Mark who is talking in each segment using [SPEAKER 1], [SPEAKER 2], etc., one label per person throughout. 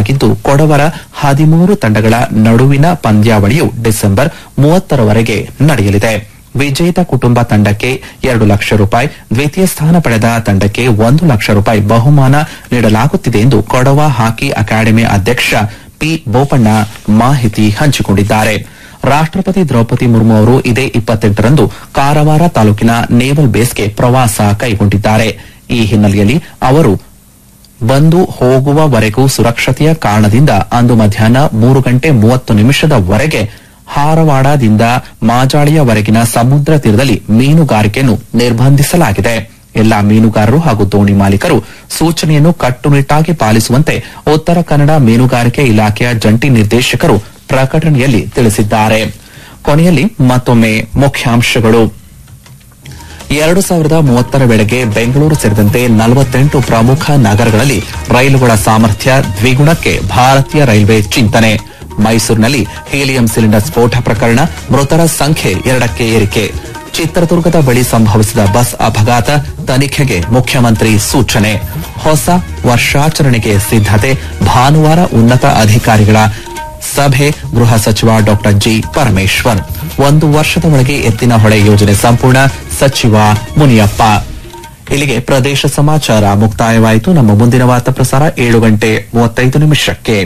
[SPEAKER 1] ನಡೆಸಲಾಗಿದ್ದು ಕೊಡವರ ಹದಿಮೂರು ತಂಡಗಳ ನಡುವಿನ ಪಂದ್ಯಾವಳಿಯು ಡಿಸೆಂಬರ್ ಮೂವತ್ತರವರೆಗೆ ನಡೆಯಲಿದೆ ವಿಜೇತ ಕುಟುಂಬ ತಂಡಕ್ಕೆ ಎರಡು ಲಕ್ಷ ರೂಪಾಯಿ ದ್ವಿತೀಯ ಸ್ಥಾನ ಪಡೆದ ತಂಡಕ್ಕೆ ಒಂದು ಲಕ್ಷ ರೂಪಾಯಿ ಬಹುಮಾನ ನೀಡಲಾಗುತ್ತಿದೆ ಎಂದು ಕೊಡವ ಹಾಕಿ ಅಕಾಡೆಮಿ ಅಧ್ಯಕ್ಷ ಪಿ ಬೋಪಣ್ಣ ಮಾಹಿತಿ ಹಂಚಿಕೊಂಡಿದ್ದಾರೆ ರಾಷ್ಟಪತಿ ದ್ರೌಪದಿ ಮುರ್ಮು ಅವರು ಇದೇ ಇಪ್ಪತ್ತೆಂಟರಂದು ಕಾರವಾರ ತಾಲೂಕಿನ ನೇವಲ್ ಬೇಸ್ಗೆ ಪ್ರವಾಸ ಕೈಗೊಂಡಿದ್ದಾರೆ ಈ ಹಿನ್ನೆಲೆಯಲ್ಲಿ ಅವರು ಬಂದು ಹೋಗುವವರೆಗೂ ಸುರಕ್ಷತೆಯ ಕಾರಣದಿಂದ ಅಂದು ಮಧ್ಯಾಹ್ನ ಮೂರು ಗಂಟೆ ಮೂವತ್ತು ನಿಮಿಷದವರೆಗೆ ಹಾರವಾಡದಿಂದ ಮಾಜಾಳಿಯವರೆಗಿನ ಸಮುದ್ರ ತೀರದಲ್ಲಿ ಮೀನುಗಾರಿಕೆಯನ್ನು ನಿರ್ಬಂಧಿಸಲಾಗಿದೆ ಎಲ್ಲಾ ಮೀನುಗಾರರು ಹಾಗೂ ದೋಣಿ ಮಾಲೀಕರು ಸೂಚನೆಯನ್ನು ಕಟ್ಟುನಿಟ್ಟಾಗಿ ಪಾಲಿಸುವಂತೆ ಉತ್ತರ ಕನ್ನಡ ಮೀನುಗಾರಿಕೆ ಇಲಾಖೆಯ ಜಂಟಿ ನಿರ್ದೇಶಕರು ಪ್ರಕಟಣೆಯಲ್ಲಿ ತಿಳಿಸಿದ್ದಾರೆ ಕೊನೆಯಲ್ಲಿ ಮತ್ತೊಮ್ಮೆ ಮುಖ್ಯಾಂಶಗಳು ಎರಡು ಸಾವಿರದ ಮೂವತ್ತರ ವೇಳೆಗೆ ಬೆಂಗಳೂರು ಸೇರಿದಂತೆ ನಲವತ್ತೆಂಟು ಪ್ರಮುಖ ನಗರಗಳಲ್ಲಿ ರೈಲುಗಳ ಸಾಮರ್ಥ್ಯ ದ್ವಿಗುಣಕ್ಕೆ ಭಾರತೀಯ ರೈಲ್ವೆ ಚಿಂತನೆ ಮೈಸೂರಿನಲ್ಲಿ ಹೀಲಿಯಂ ಸಿಲಿಂಡರ್ ಸ್ಫೋಟ ಪ್ರಕರಣ ಮೃತರ ಸಂಖ್ಯೆ ಎರಡಕ್ಕೆ ಏರಿಕೆ ಚಿತ್ರದುರ್ಗದ ಬಳಿ ಸಂಭವಿಸಿದ ಬಸ್ ಅಪಘಾತ ತನಿಖೆಗೆ ಮುಖ್ಯಮಂತ್ರಿ ಸೂಚನೆ ಹೊಸ ವರ್ಷಾಚರಣೆಗೆ ಸಿದ್ದತೆ ಭಾನುವಾರ ಉನ್ನತ ಅಧಿಕಾರಿಗಳ ಸಭೆ ಗೃಹ ಸಚಿವ ಡಾ ಜಿ ಪರಮೇಶ್ವರ್ ಒಂದು ವರ್ಷದ ಒಳಗೆ ಎತ್ತಿನ ಹೊಳೆ ಯೋಜನೆ ಸಂಪೂರ್ಣ ಸಚಿವ ಮುನಿಯಪ್ಪ ಇಲ್ಲಿಗೆ ಪ್ರದೇಶ ಸಮಾಚಾರ ಮುಕ್ತಾಯವಾಯಿತು ನಮ್ಮ ಮುಂದಿನ ವಾರ್ತಾ ಪ್ರಸಾರ ಏಳು ಗಂಟೆ ಮೂವತ್ತೈದು ನಿಮಿಷಕ್ಕೆ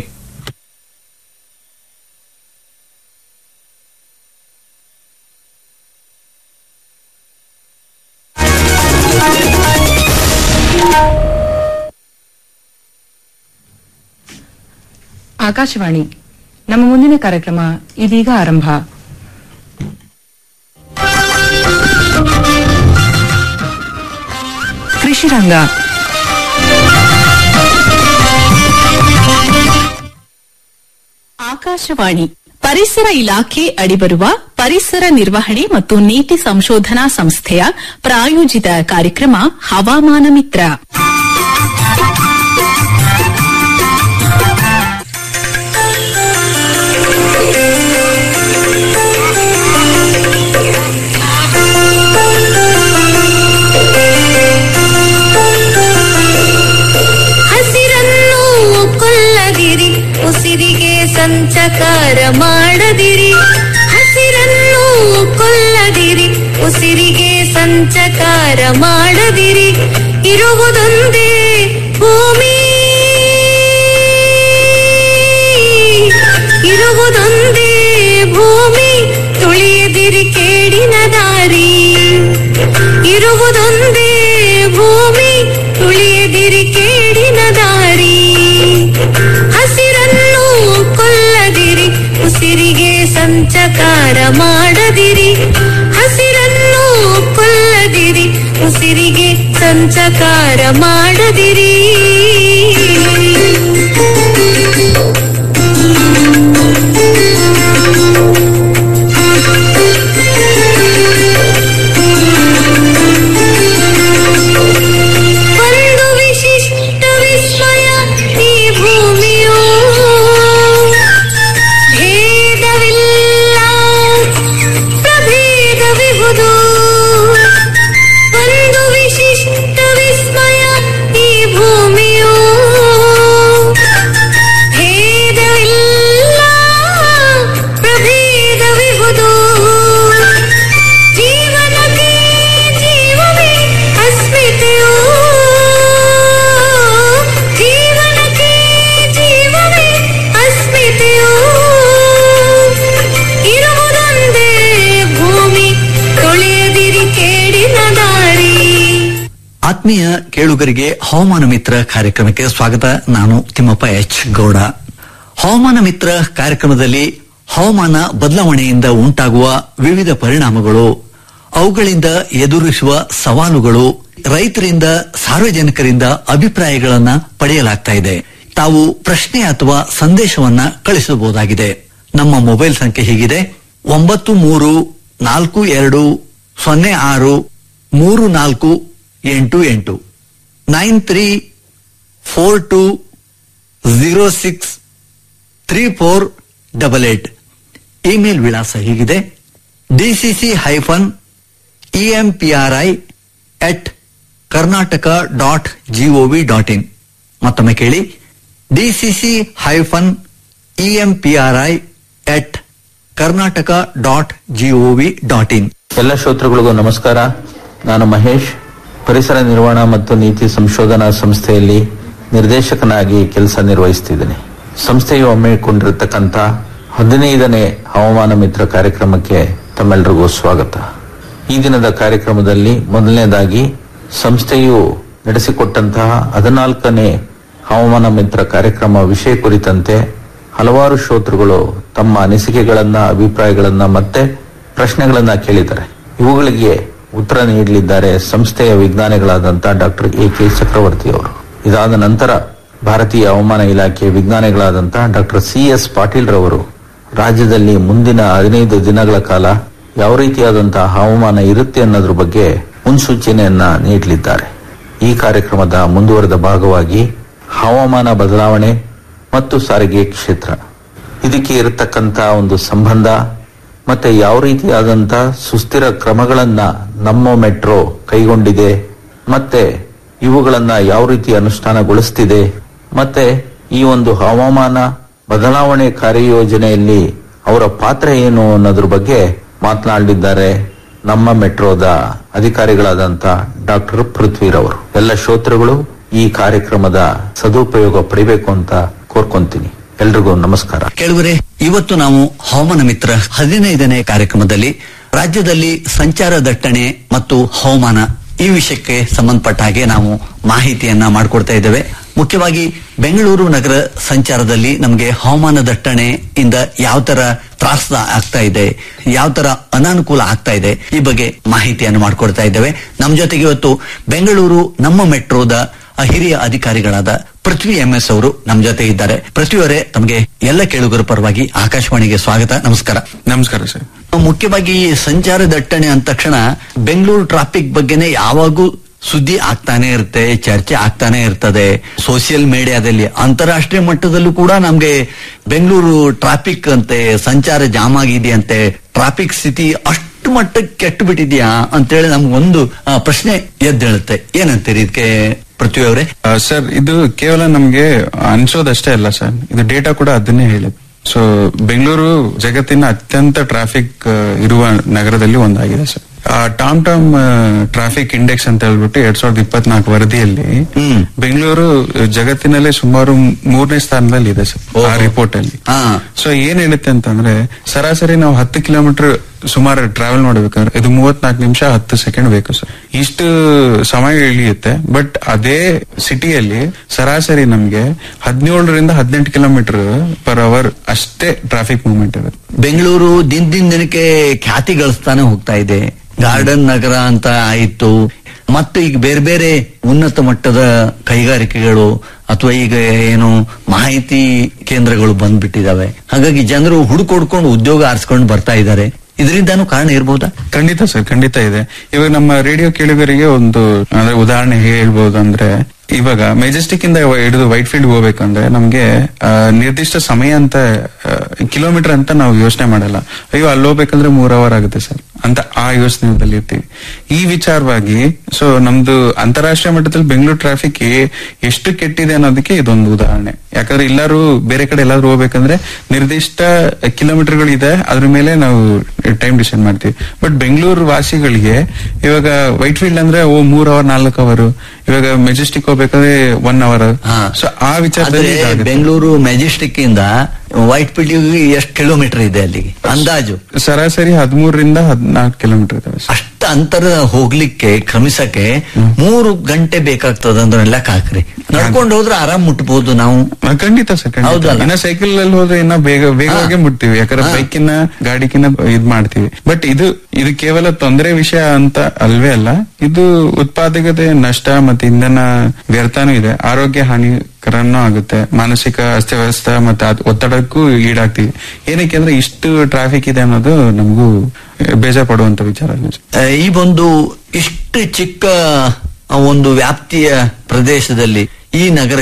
[SPEAKER 2] ಆಕಾಶವಾಣಿ ನಮ್ಮ ಮುಂದಿನ ಕಾರ್ಯಕ್ರಮ ಇದೀಗ ಆರಂಭ ಕೃಷಿ ರಂಗ
[SPEAKER 3] ಆಕಾಶವಾಣಿ ಪರಿಸರ ಇಲಾಖೆ ಅಡಿಬರುವ ಪರಿಸರ ನಿರ್ವಹಣೆ ಮತ್ತು ನೀತಿ ಸಂಶೋಧನಾ ಸಂಸ್ಥೆಯ ಪ್ರಾಯೋಜಿತ ಕಾರ್ಯಕ್ರಮ ಹವಾಮಾನ ಮಿತ್ರ
[SPEAKER 4] ಹಸಿರನ್ನು ಕೊಲ್ಲದಿರಿ ಉಸಿರಿಗೆ ಸಂಚಕಾರ ಮಾಡದಿರಿ ಹಸಿರನ್ನು ಕೊಲ್ಲದಿರಿ ಉಸಿರಿಗೆ ಸಂಚಕಾರ ಮಾಡದಿರಿ ಇರುವುದೊಂದೇ ಭೂಮಿ ಇರುವುದೊಂದೇ ಭೂಮಿ ತುಳಿಯದಿರಿ ಕೇಡಿನ ದಾರಿ ಇರುವುದೊಂದೇ ಭೂಮಿ ತುಳಿಯದಿರಿ ಕೇಡಿನ ದಾರಿ ಹಸಿರನ್ನು ಕೊಲ್ಲದಿರಿ ಉಸಿರಿಗೆ ಸಂಚಕಾರ ಮಾಡದಿರಿ ಹಸಿರನ್ನು ಕೊಲ್ಲದಿರಿ ಉಸಿರಿಗೆ ಸಂಚಕಾರ ಮಾಡದಿರಿ ಒಂದು ವಿಶಿಷ್ಟ ವಿಸ್ಮಯ ಈ ಭೂಮಿಯು ಭೇದವಿಲ್ಲ ಪ್ರಭೇದವಿಹುದು ಒಂದು ವಿಶಿಷ್ಟ ವಿಸ್ಮಯ ಈ ಭೂಮಿಯು ಭೇದವಿಲ್ಲ ಪ್ರಭೇದವಿಹುದು ಜೀವನಕ್ಕೆ ಜೀವವೇ ಅಸ್ಮಿತೆಯು ಜೀವನಕ್ಕೆ ಜೀವವೇ ಅಸ್ಮಿತೆಯು ಇರುವುದೊಂದೇ ಭೂಮಿ ತೊಳೆಯದಿರಿ ಕೇಡಿನ ದಾರಿ
[SPEAKER 5] ಆತ್ಮೀಯ ಕೇಳುಗರಿಗೆ ಹವಾಮಾನ ಮಿತ್ರ ಕಾರ್ಯಕ್ರಮಕ್ಕೆ ಸ್ವಾಗತ ನಾನು ತಿಮ್ಮಪ್ಪ ಎಚ್ ಗೌಡ ಹವಾಮಾನ ಮಿತ್ರ ಕಾರ್ಯಕ್ರಮದಲ್ಲಿ ಹವಾಮಾನ ಬದಲಾವಣೆಯಿಂದ ಉಂಟಾಗುವ ವಿವಿಧ ಪರಿಣಾಮಗಳು ಅವುಗಳಿಂದ ಎದುರಿಸುವ ಸವಾಲುಗಳು ರೈತರಿಂದ ಸಾರ್ವಜನಿಕರಿಂದ ಅಭಿಪ್ರಾಯಗಳನ್ನ ಪಡೆಯಲಾಗ್ತಾ ಇದೆ ತಾವು ಪ್ರಶ್ನೆ ಅಥವಾ ಸಂದೇಶವನ್ನ ಕಳಿಸಬಹುದಾಗಿದೆ ನಮ್ಮ ಮೊಬೈಲ್ ಸಂಖ್ಯೆ ಹೀಗಿದೆ ಒಂಬತ್ತು ಮೂರು ನಾಲ್ಕು ಎರಡು ಸೊನ್ನೆ ಆರು ಮೂರು ನಾಲ್ಕು ಎಂಟು ಎಂಟು nine three four two zero six three four double eight email ವಿಳಾಸ ಹೀಗಿದೆ DCC hyphen EMPRI at Karnataka dot GOV dot in ಮತ್ತೊಮ್ಮೆ ಕೇಳಿ DCC hyphen EMPRI at Karnataka dot GOV dot in
[SPEAKER 6] ಎಲ್ಲ ಶ್ರೋತೃಗಳಿಗೂ ನಮಸ್ಕಾರ ನಾನು ಮಹೇಶ್ ಪರಿಸರ ನಿರ್ವಹಣಾ ಮತ್ತು ನೀತಿ ಸಂಶೋಧನಾ ಸಂಸ್ಥೆಯಲ್ಲಿ ನಿರ್ದೇಶಕನಾಗಿ ಕೆಲಸ ನಿರ್ವಹಿಸುತ್ತಿದ್ದೇನೆ ಸಂಸ್ಥೆಯು ಹಮ್ಮಿಕೊಂಡಿರತಕ್ಕಂಥ ಹದಿನೈದನೇ ಹವಾಮಾನ ಮಿತ್ರ ಕಾರ್ಯಕ್ರಮಕ್ಕೆ ತಮ್ಮೆಲ್ಲರಿಗೂ ಸ್ವಾಗತ ಈ ದಿನದ ಕಾರ್ಯಕ್ರಮದಲ್ಲಿ ಮೊದಲನೇದಾಗಿ ಸಂಸ್ಥೆಯು ನಡೆಸಿಕೊಟ್ಟಂತಹ ಹದಿನಾಲ್ಕನೇ ಹವಾಮಾನ ಮಿತ್ರ ಕಾರ್ಯಕ್ರಮ ವಿಷಯ ಕುರಿತಂತೆ ಹಲವಾರು ಶ್ರೋತೃಗಳು ತಮ್ಮ ಅನಿಸಿಕೆಗಳನ್ನ ಅಭಿಪ್ರಾಯಗಳನ್ನ ಮತ್ತೆ ಪ್ರಶ್ನೆಗಳನ್ನ ಕೇಳಿದ್ದಾರೆ ಇವುಗಳಿಗೆ ಉತ್ತರ ನೀಡಲಿದ್ದಾರೆ ಸಂಸ್ಥೆಯ ವಿಜ್ಞಾನಿಗಳಾದಂತಹ ಡಾಕ್ಟರ್ ಎ ಕೆ ಚಕ್ರವರ್ತಿ ಅವರು ಇದಾದ ನಂತರ ಭಾರತೀಯ ಹವಾಮಾನ ಇಲಾಖೆ ವಿಜ್ಞಾನಿಗಳಾದಂತಹ ಡಾಕ್ಟರ್ ಸಿ ಎಸ್ ಪಾಟೀಲ್ ರವರು ರಾಜ್ಯದಲ್ಲಿ ಮುಂದಿನ ಹದಿನೈದು ದಿನಗಳ ಕಾಲ ಯಾವ ರೀತಿಯಾದಂತಹ ಹವಾಮಾನ ಇರುತ್ತೆ ಅನ್ನೋದ್ರ ಬಗ್ಗೆ ಮುನ್ಸೂಚನೆಯನ್ನ ನೀಡಲಿದ್ದಾರೆ ಈ ಕಾರ್ಯಕ್ರಮದ ಮುಂದುವರೆದ ಭಾಗವಾಗಿ ಹವಾಮಾನ ಬದಲಾವಣೆ ಮತ್ತು ಸಾರಿಗೆ ಕ್ಷೇತ್ರ ಇದಕ್ಕೆ ಇರತಕ್ಕಂತ ಒಂದು ಸಂಬಂಧ ಮತ್ತೆ ಯಾವ ರೀತಿಯಾದಂತ ಸುಸ್ಥಿರ ಕ್ರಮಗಳನ್ನ ನಮ್ಮ ಮೆಟ್ರೋ ಕೈಗೊಂಡಿದೆ ಮತ್ತೆ ಇವುಗಳನ್ನ ಯಾವ ರೀತಿ ಅನುಷ್ಠಾನಗೊಳಿಸ್ತಿದೆ ಮತ್ತೆ ಈ ಒಂದು ಹವಾಮಾನ ಬದಲಾವಣೆ ಕಾರ್ಯಯೋಜನೆಯಲ್ಲಿ ಅವರ ಪಾತ್ರ ಏನು ಅನ್ನೋದ್ರ ಬಗ್ಗೆ ಮಾತನಾಡಲಿದ್ದಾರೆ ನಮ್ಮ ಮೆಟ್ರೋದ ಅಧಿಕಾರಿಗಳಾದಂತ ಡಾಕ್ಟರ್ ಪೃಥ್ವಿರವರು ಎಲ್ಲ ಶ್ರೋತೃಗಳು ಈ ಕಾರ್ಯಕ್ರಮದ ಸದುಪಯೋಗ ಪಡಿಬೇಕು ಅಂತ ಕೋರ್ಕೊಂತೀನಿ ಎಲ್ರಿಗೂ ನಮಸ್ಕಾರ
[SPEAKER 5] ಕೇಳುವರೆ ಇವತ್ತು ನಾವು ಹವಾಮಾನ ಮಿತ್ರ ಹದಿನೈದನೇ ಕಾರ್ಯಕ್ರಮದಲ್ಲಿ ರಾಜ್ಯದಲ್ಲಿ ಸಂಚಾರ ದಟ್ಟಣೆ ಮತ್ತು ಹವಾಮಾನ ಈ ವಿಷಯಕ್ಕೆ ಸಂಬಂಧಪಟ್ಟ ಹಾಗೆ ನಾವು ಮಾಹಿತಿಯನ್ನ ಮಾಡಿಕೊಡ್ತಾ ಇದ್ದೇವೆ ಮುಖ್ಯವಾಗಿ ಬೆಂಗಳೂರು ನಗರ ಸಂಚಾರದಲ್ಲಿ ನಮಗೆ ಹವಾಮಾನ ದಟ್ಟಣೆಯಿಂದ ಯಾವ ತರ ತ್ರಾಸ ಆಗ್ತಾ ಇದೆ ಯಾವ ತರ ಅನಾನುಕೂಲ ಆಗ್ತಾ ಇದೆ ಈ ಬಗ್ಗೆ ಮಾಹಿತಿಯನ್ನು ಮಾಡಿಕೊಡ್ತಾ ಇದ್ದೇವೆ ನಮ್ಮ ಜೊತೆಗೆ ಇವತ್ತು ಬೆಂಗಳೂರು ನಮ್ಮ ಮೆಟ್ರೋದ ಹಿರಿಯ ಅಧಿಕಾರಿಗಳಾದ ಪೃಥ್ವಿ ಎಂ ಎಸ್ ಅವರು ನಮ್ಮ ಜೊತೆ ಇದ್ದಾರೆ ಪೃಥ್ವಿಯವರೇ ತಮಗೆ ಎಲ್ಲ ಕೇಳುಗರ ಪರವಾಗಿ ಆಕಾಶವಾಣಿಗೆ ಸ್ವಾಗತ ನಮಸ್ಕಾರ
[SPEAKER 7] ನಮಸ್ಕಾರ ಸರ್
[SPEAKER 5] ಮುಖ್ಯವಾಗಿ ಈ ಸಂಚಾರ ದಟ್ಟಣೆ ಅಂದ ತಕ್ಷಣ ಬೆಂಗಳೂರು ಟ್ರಾಫಿಕ್ ಬಗ್ಗೆನೇ ಯಾವಾಗೂ ಸುದ್ದಿ ಆಗ್ತಾನೆ ಇರುತ್ತೆ ಚರ್ಚೆ ಆಗ್ತಾನೆ ಇರ್ತದೆ ಸೋಷಿಯಲ್ ಮೀಡಿಯಾದಲ್ಲಿ ಅಂತಾರಾಷ್ಟ್ರೀಯ ಮಟ್ಟದಲ್ಲೂ ಕೂಡ ನಮ್ಗೆ ಬೆಂಗಳೂರು ಟ್ರಾಫಿಕ್ ಅಂತೆ ಸಂಚಾರ ಜಾಮ್ ಆಗಿದೆ ಅಂತೆ ಟ್ರಾಫಿಕ್ ಸ್ಥಿತಿ ಅಷ್ಟು ಮಟ್ಟಕ್ಕೆ ಕೆಟ್ಟು ಬಿಟ್ಟಿದ್ಯಾ ಅಂತೇಳಿ ನಮ್ಗೊಂದು ಆ, ಪ್ರಶ್ನೆ ಎದ್ದೇಳುತ್ತೆ ಏನಂತೀರಿ ಇದಕ್ಕೆ ಪೃಥ್ವಿ ಅವರೇ
[SPEAKER 7] ಆ, ಸರ್ ಇದು ಕೇವಲ ನಮ್ಗೆ ಅನ್ಸೋದಷ್ಟೇ ಅಲ್ಲ ಸರ್ ಇದು ಡೇಟಾ ಕೂಡ ಅದನ್ನೇ ಹೇಳುತ್ತೆ ಸೊ ಬೆಂಗಳೂರು ಜಗತ್ತಿನ ಅತ್ಯಂತ ಟ್ರಾಫಿಕ್ ಇರುವ ನಗರದಲ್ಲಿ ಒಂದಾಗಿದೆ sir TomTom traffic index ಅಂತ ಹೇಳ್ಬಿಟ್ಟು ಎರಡ್ ಸಾವಿರದ ಇಪ್ಪತ್ನಾಲ್ಕು ವರದಿಯಲ್ಲಿ
[SPEAKER 5] ಹ್ಮ್.
[SPEAKER 7] ಬೆಂಗಳೂರು ಜಗತ್ತಿನಲ್ಲೇ ಸುಮಾರು ಮೂರನೇ ಸ್ಥಾನದಲ್ಲಿ ಇದೆ ಸರ್ ಆ
[SPEAKER 5] ಓಹೋ.
[SPEAKER 7] ರಿಪೋರ್ಟ್ ಅಲ್ಲಿ
[SPEAKER 5] ಹಾ.
[SPEAKER 7] ಸೊ ಏನ್ ಹೇಳುತ್ತೆ ಅಂತಂದ್ರೆ ಸರಾಸರಿ ನಾವು ಹತ್ತು ಕಿಲೋಮೀಟರ್ ಸುಮಾರು ಟ್ರಾವೆಲ್ ಮಾಡ್ಬೇಕಂದ್ರೆ ಇದು ಮೂವತ್ನಾಲ್ಕು ನಿಮಿಷ ಹತ್ತು ಸೆಕೆಂಡ್ ಬೇಕು ಸರ್ ಇಷ್ಟು ಸಮಯ ಇಳಿಯುತ್ತೆ ಬಟ್ ಅದೇ ಸಿಟಿಯಲ್ಲಿ ಸರಾಸರಿ ನಮ್ಗೆ ಹದಿನೇಳರಿಂದ ಹದಿನೆಂಟು ಕಿಲೋಮೀಟರ್ ಪರ್ ಅವರ್ ಅಷ್ಟೇ ಟ್ರಾಫಿಕ್ ಮೂವ್ಮೆಂಟ್ ಇರುತ್ತೆ
[SPEAKER 5] ಬೆಂಗಳೂರು ದಿನ ದಿನ ದಿನಕ್ಕೆ ಖ್ಯಾತಿ ಗಳಿಸ್ತಾನೆ ಹೋಗ್ತಾ ಇದೆ ಗಾರ್ಡನ್ ನಗರ ಅಂತ ಆಯಿತು ಮತ್ತು ಈಗ ಬೇರೆ ಬೇರೆ ಉನ್ನತ ಮಟ್ಟದ ಕೈಗಾರಿಕೆಗಳು ಅಥವಾ ಈಗ ಏನು ಮಾಹಿತಿ ಕೇಂದ್ರಗಳು ಬಂದ್ಬಿಟ್ಟಿದಾವೆ ಹಾಗಾಗಿ ಜನರು ಹುಡುಕೊಡ್ಕೊಂಡು ಉದ್ಯೋಗ ಆರಿಸ್ಕೊಂಡು ಬರ್ತಾ ಇದ್ದಾರೆ ಇದರಿಂದಾನು ಕಾರಣ ಇರ್ಬೋದಾ
[SPEAKER 7] ಖಂಡಿತ ಸರ್ ಖಂಡಿತ ಇದೆ ಇವಾಗ ನಮ್ಮ ರೇಡಿಯೋ ಕೇಳುಗರಿಗೆ ಒಂದು ಅಂದ್ರೆ ಉದಾಹರಣೆ ಹೇಳ್ಬೋದು ಅಂದ್ರೆ ಇವಾಗ ಮೆಜೆಸ್ಟಿಕ್ ಇಂದ ಹಿಡಿದು ವೈಟ್ ಫೀಲ್ಡ್ ಹೋಗ್ಬೇಕಂದ್ರೆ ನಮ್ಗೆ ಆ, ನಿರ್ದಿಷ್ಟ ಸಮಯ ಅಂತ ಕಿಲೋಮೀಟರ್ ಅಂತ ನಾವು ಯೋಚನೆ ಮಾಡಲ್ಲ ಅಯ್ಯೋ ಅಲ್ಲಿ ಹೋಗ್ಬೇಕಂದ್ರೆ ಮೂರ್ ಅವರ್ ಆಗುತ್ತೆ ಸರ್ ಅಂತ ಆ ಯೋಚನೆದಲ್ಲಿ ಇರ್ತೀವಿ ಈ ವಿಚಾರವಾಗಿ ಸೊ ನಮ್ದು ಅಂತಾರಾಷ್ಟ್ರೀಯ ಮಟ್ಟದಲ್ಲಿ ಬೆಂಗಳೂರು ಟ್ರಾಫಿಕ್ ಎಷ್ಟು ಕೆಟ್ಟಿದೆ ಅನ್ನೋದಕ್ಕೆ ಇದೊಂದು ಉದಾಹರಣೆ ಯಾಕಂದ್ರೆ ಎಲ್ಲರೂ ಬೇರೆ ಕಡೆ ಎಲ್ಲಾದ್ರೂ ಹೋಗ್ಬೇಕಂದ್ರೆ ನಿರ್ದಿಷ್ಟ ಕಿಲೋಮೀಟರ್ಗಳು ಇದೆ ಅದ್ರ ಮೇಲೆ ನಾವು ಟೈಮ್ ಡಿಸೈಡ್ ಮಾಡ್ತೀವಿ ಬಟ್ ಬೆಂಗಳೂರು ವಾಸಿಗಳಿಗೆ ಇವಾಗ ವೈಟ್ ಫೀಲ್ಡ್ ಅಂದ್ರೆ ಓ ಮೂರ್ ಅವರ್ ನಾಲ್ಕು ಅವರ್ ಇವಾಗ ಮೆಜೆಸ್ಟಿಕ್ ಹೋಗ್ಬೇಕಾದ್ರೆ ಒನ್ ಅವರ್
[SPEAKER 5] ಹಾ.
[SPEAKER 7] ಸೊ ಆ ವಿಚಾರದಲ್ಲಿ
[SPEAKER 5] ಆದ್ರೆ
[SPEAKER 7] ಇದಾಗುತ್ತೆ.
[SPEAKER 5] ಬೆಂಗಳೂರು ಮೆಜೆಸ್ಟಿಕ್ ಇಂದ ವೈಟ್ ಫೀಲ್ಡ್ ಎಷ್ಟು ಕಿಲೋಮೀಟರ್ ಇದೆ ಅಲ್ಲಿಗೆ ಅಂದಾಜು
[SPEAKER 7] ಸರಾಸರಿ ಹದಿಮೂರರಿಂದ ಹದಿನಾಲ್ಕು ಕಿಲೋಮೀಟರ್ ಇದಾವೆ ಸರ್.
[SPEAKER 5] ಅಷ್ಟ ಅಂತರ ಹೋಗ್ಲಿಕ್ಕೆ ಕ್ರಮಿಸಕ್ಕೆ ಮೂರು ಗಂಟೆ ಬೇಕಾಗ್ತದ ಅಂದ್ರೆ ಲೆಕ್ಕ ಹಾಕ್ರಿ ನಡ್ಕೊಂಡು ಹೋದ್ರೆ ಆರಾಮ್ ಮುಟ್ಬೋದು ನಾವು
[SPEAKER 7] ಆ, ಖಂಡಿತ ಸರ್ ಖಂಡಿತ
[SPEAKER 5] ಹೌದಲ್ಲ?
[SPEAKER 7] ಇನ್ನ ಸೈಕಲ್ ಅಲ್ಲಿ ಹೋದ್ರೆ ಇನ್ನ ಬೇಗ ವೇಗವಾಗಿ
[SPEAKER 5] ಹಾ.
[SPEAKER 7] ಮುಟ್ತೀವಿ ಯಾಕಂದ್ರೆ
[SPEAKER 5] ಹಾ.
[SPEAKER 7] ಬೈಕಿನ ಗಾಡಿಕಿನ ಇದ್ ಮಾಡ್ತೀವಿ ಬಟ್ ಇದು ಇದು ಕೇವಲ ತೊಂದರೆ ವಿಷಯ ಅಂತ ಅಲ್ವೇ ಅಲ್ಲ ಇದು ಉತ್ಪಾದಕತೆ ನಷ್ಟ ಮತ್ತೆ ಇಂಧನ ವ್ಯರ್ಥನೂ ಇದೆ ಆರೋಗ್ಯ ಹಾನಿಕರನೂ ಆಗುತ್ತೆ ಮಾನಸಿಕ ಅಸ್ತವ್ಯಸ್ತ ಮತ್ತೆ ಅದ್ ಒತ್ತಡಕ್ಕೂ ಈಡಾಗ್ತೀವಿ ಏನಕ್ಕೆ ಅಂದ್ರೆ ಇಷ್ಟು ಟ್ರಾಫಿಕ್ ಇದೆ ಅನ್ನೋದು ನಮಗೂ ಬೇಜಾರ್ ಪಡುವಂತ ವಿಚಾರ ಅಲ್ಲ ಸರ್.
[SPEAKER 5] ಆ, ಈ ಒಂದು ಇಷ್ಟು ಚಿಕ್ಕ ಆ, ಒಂದು ವ್ಯಾಪ್ತಿಯ ಪ್ರದೇಶದಲ್ಲಿ ಈ ನಗರಕ್ಕೆ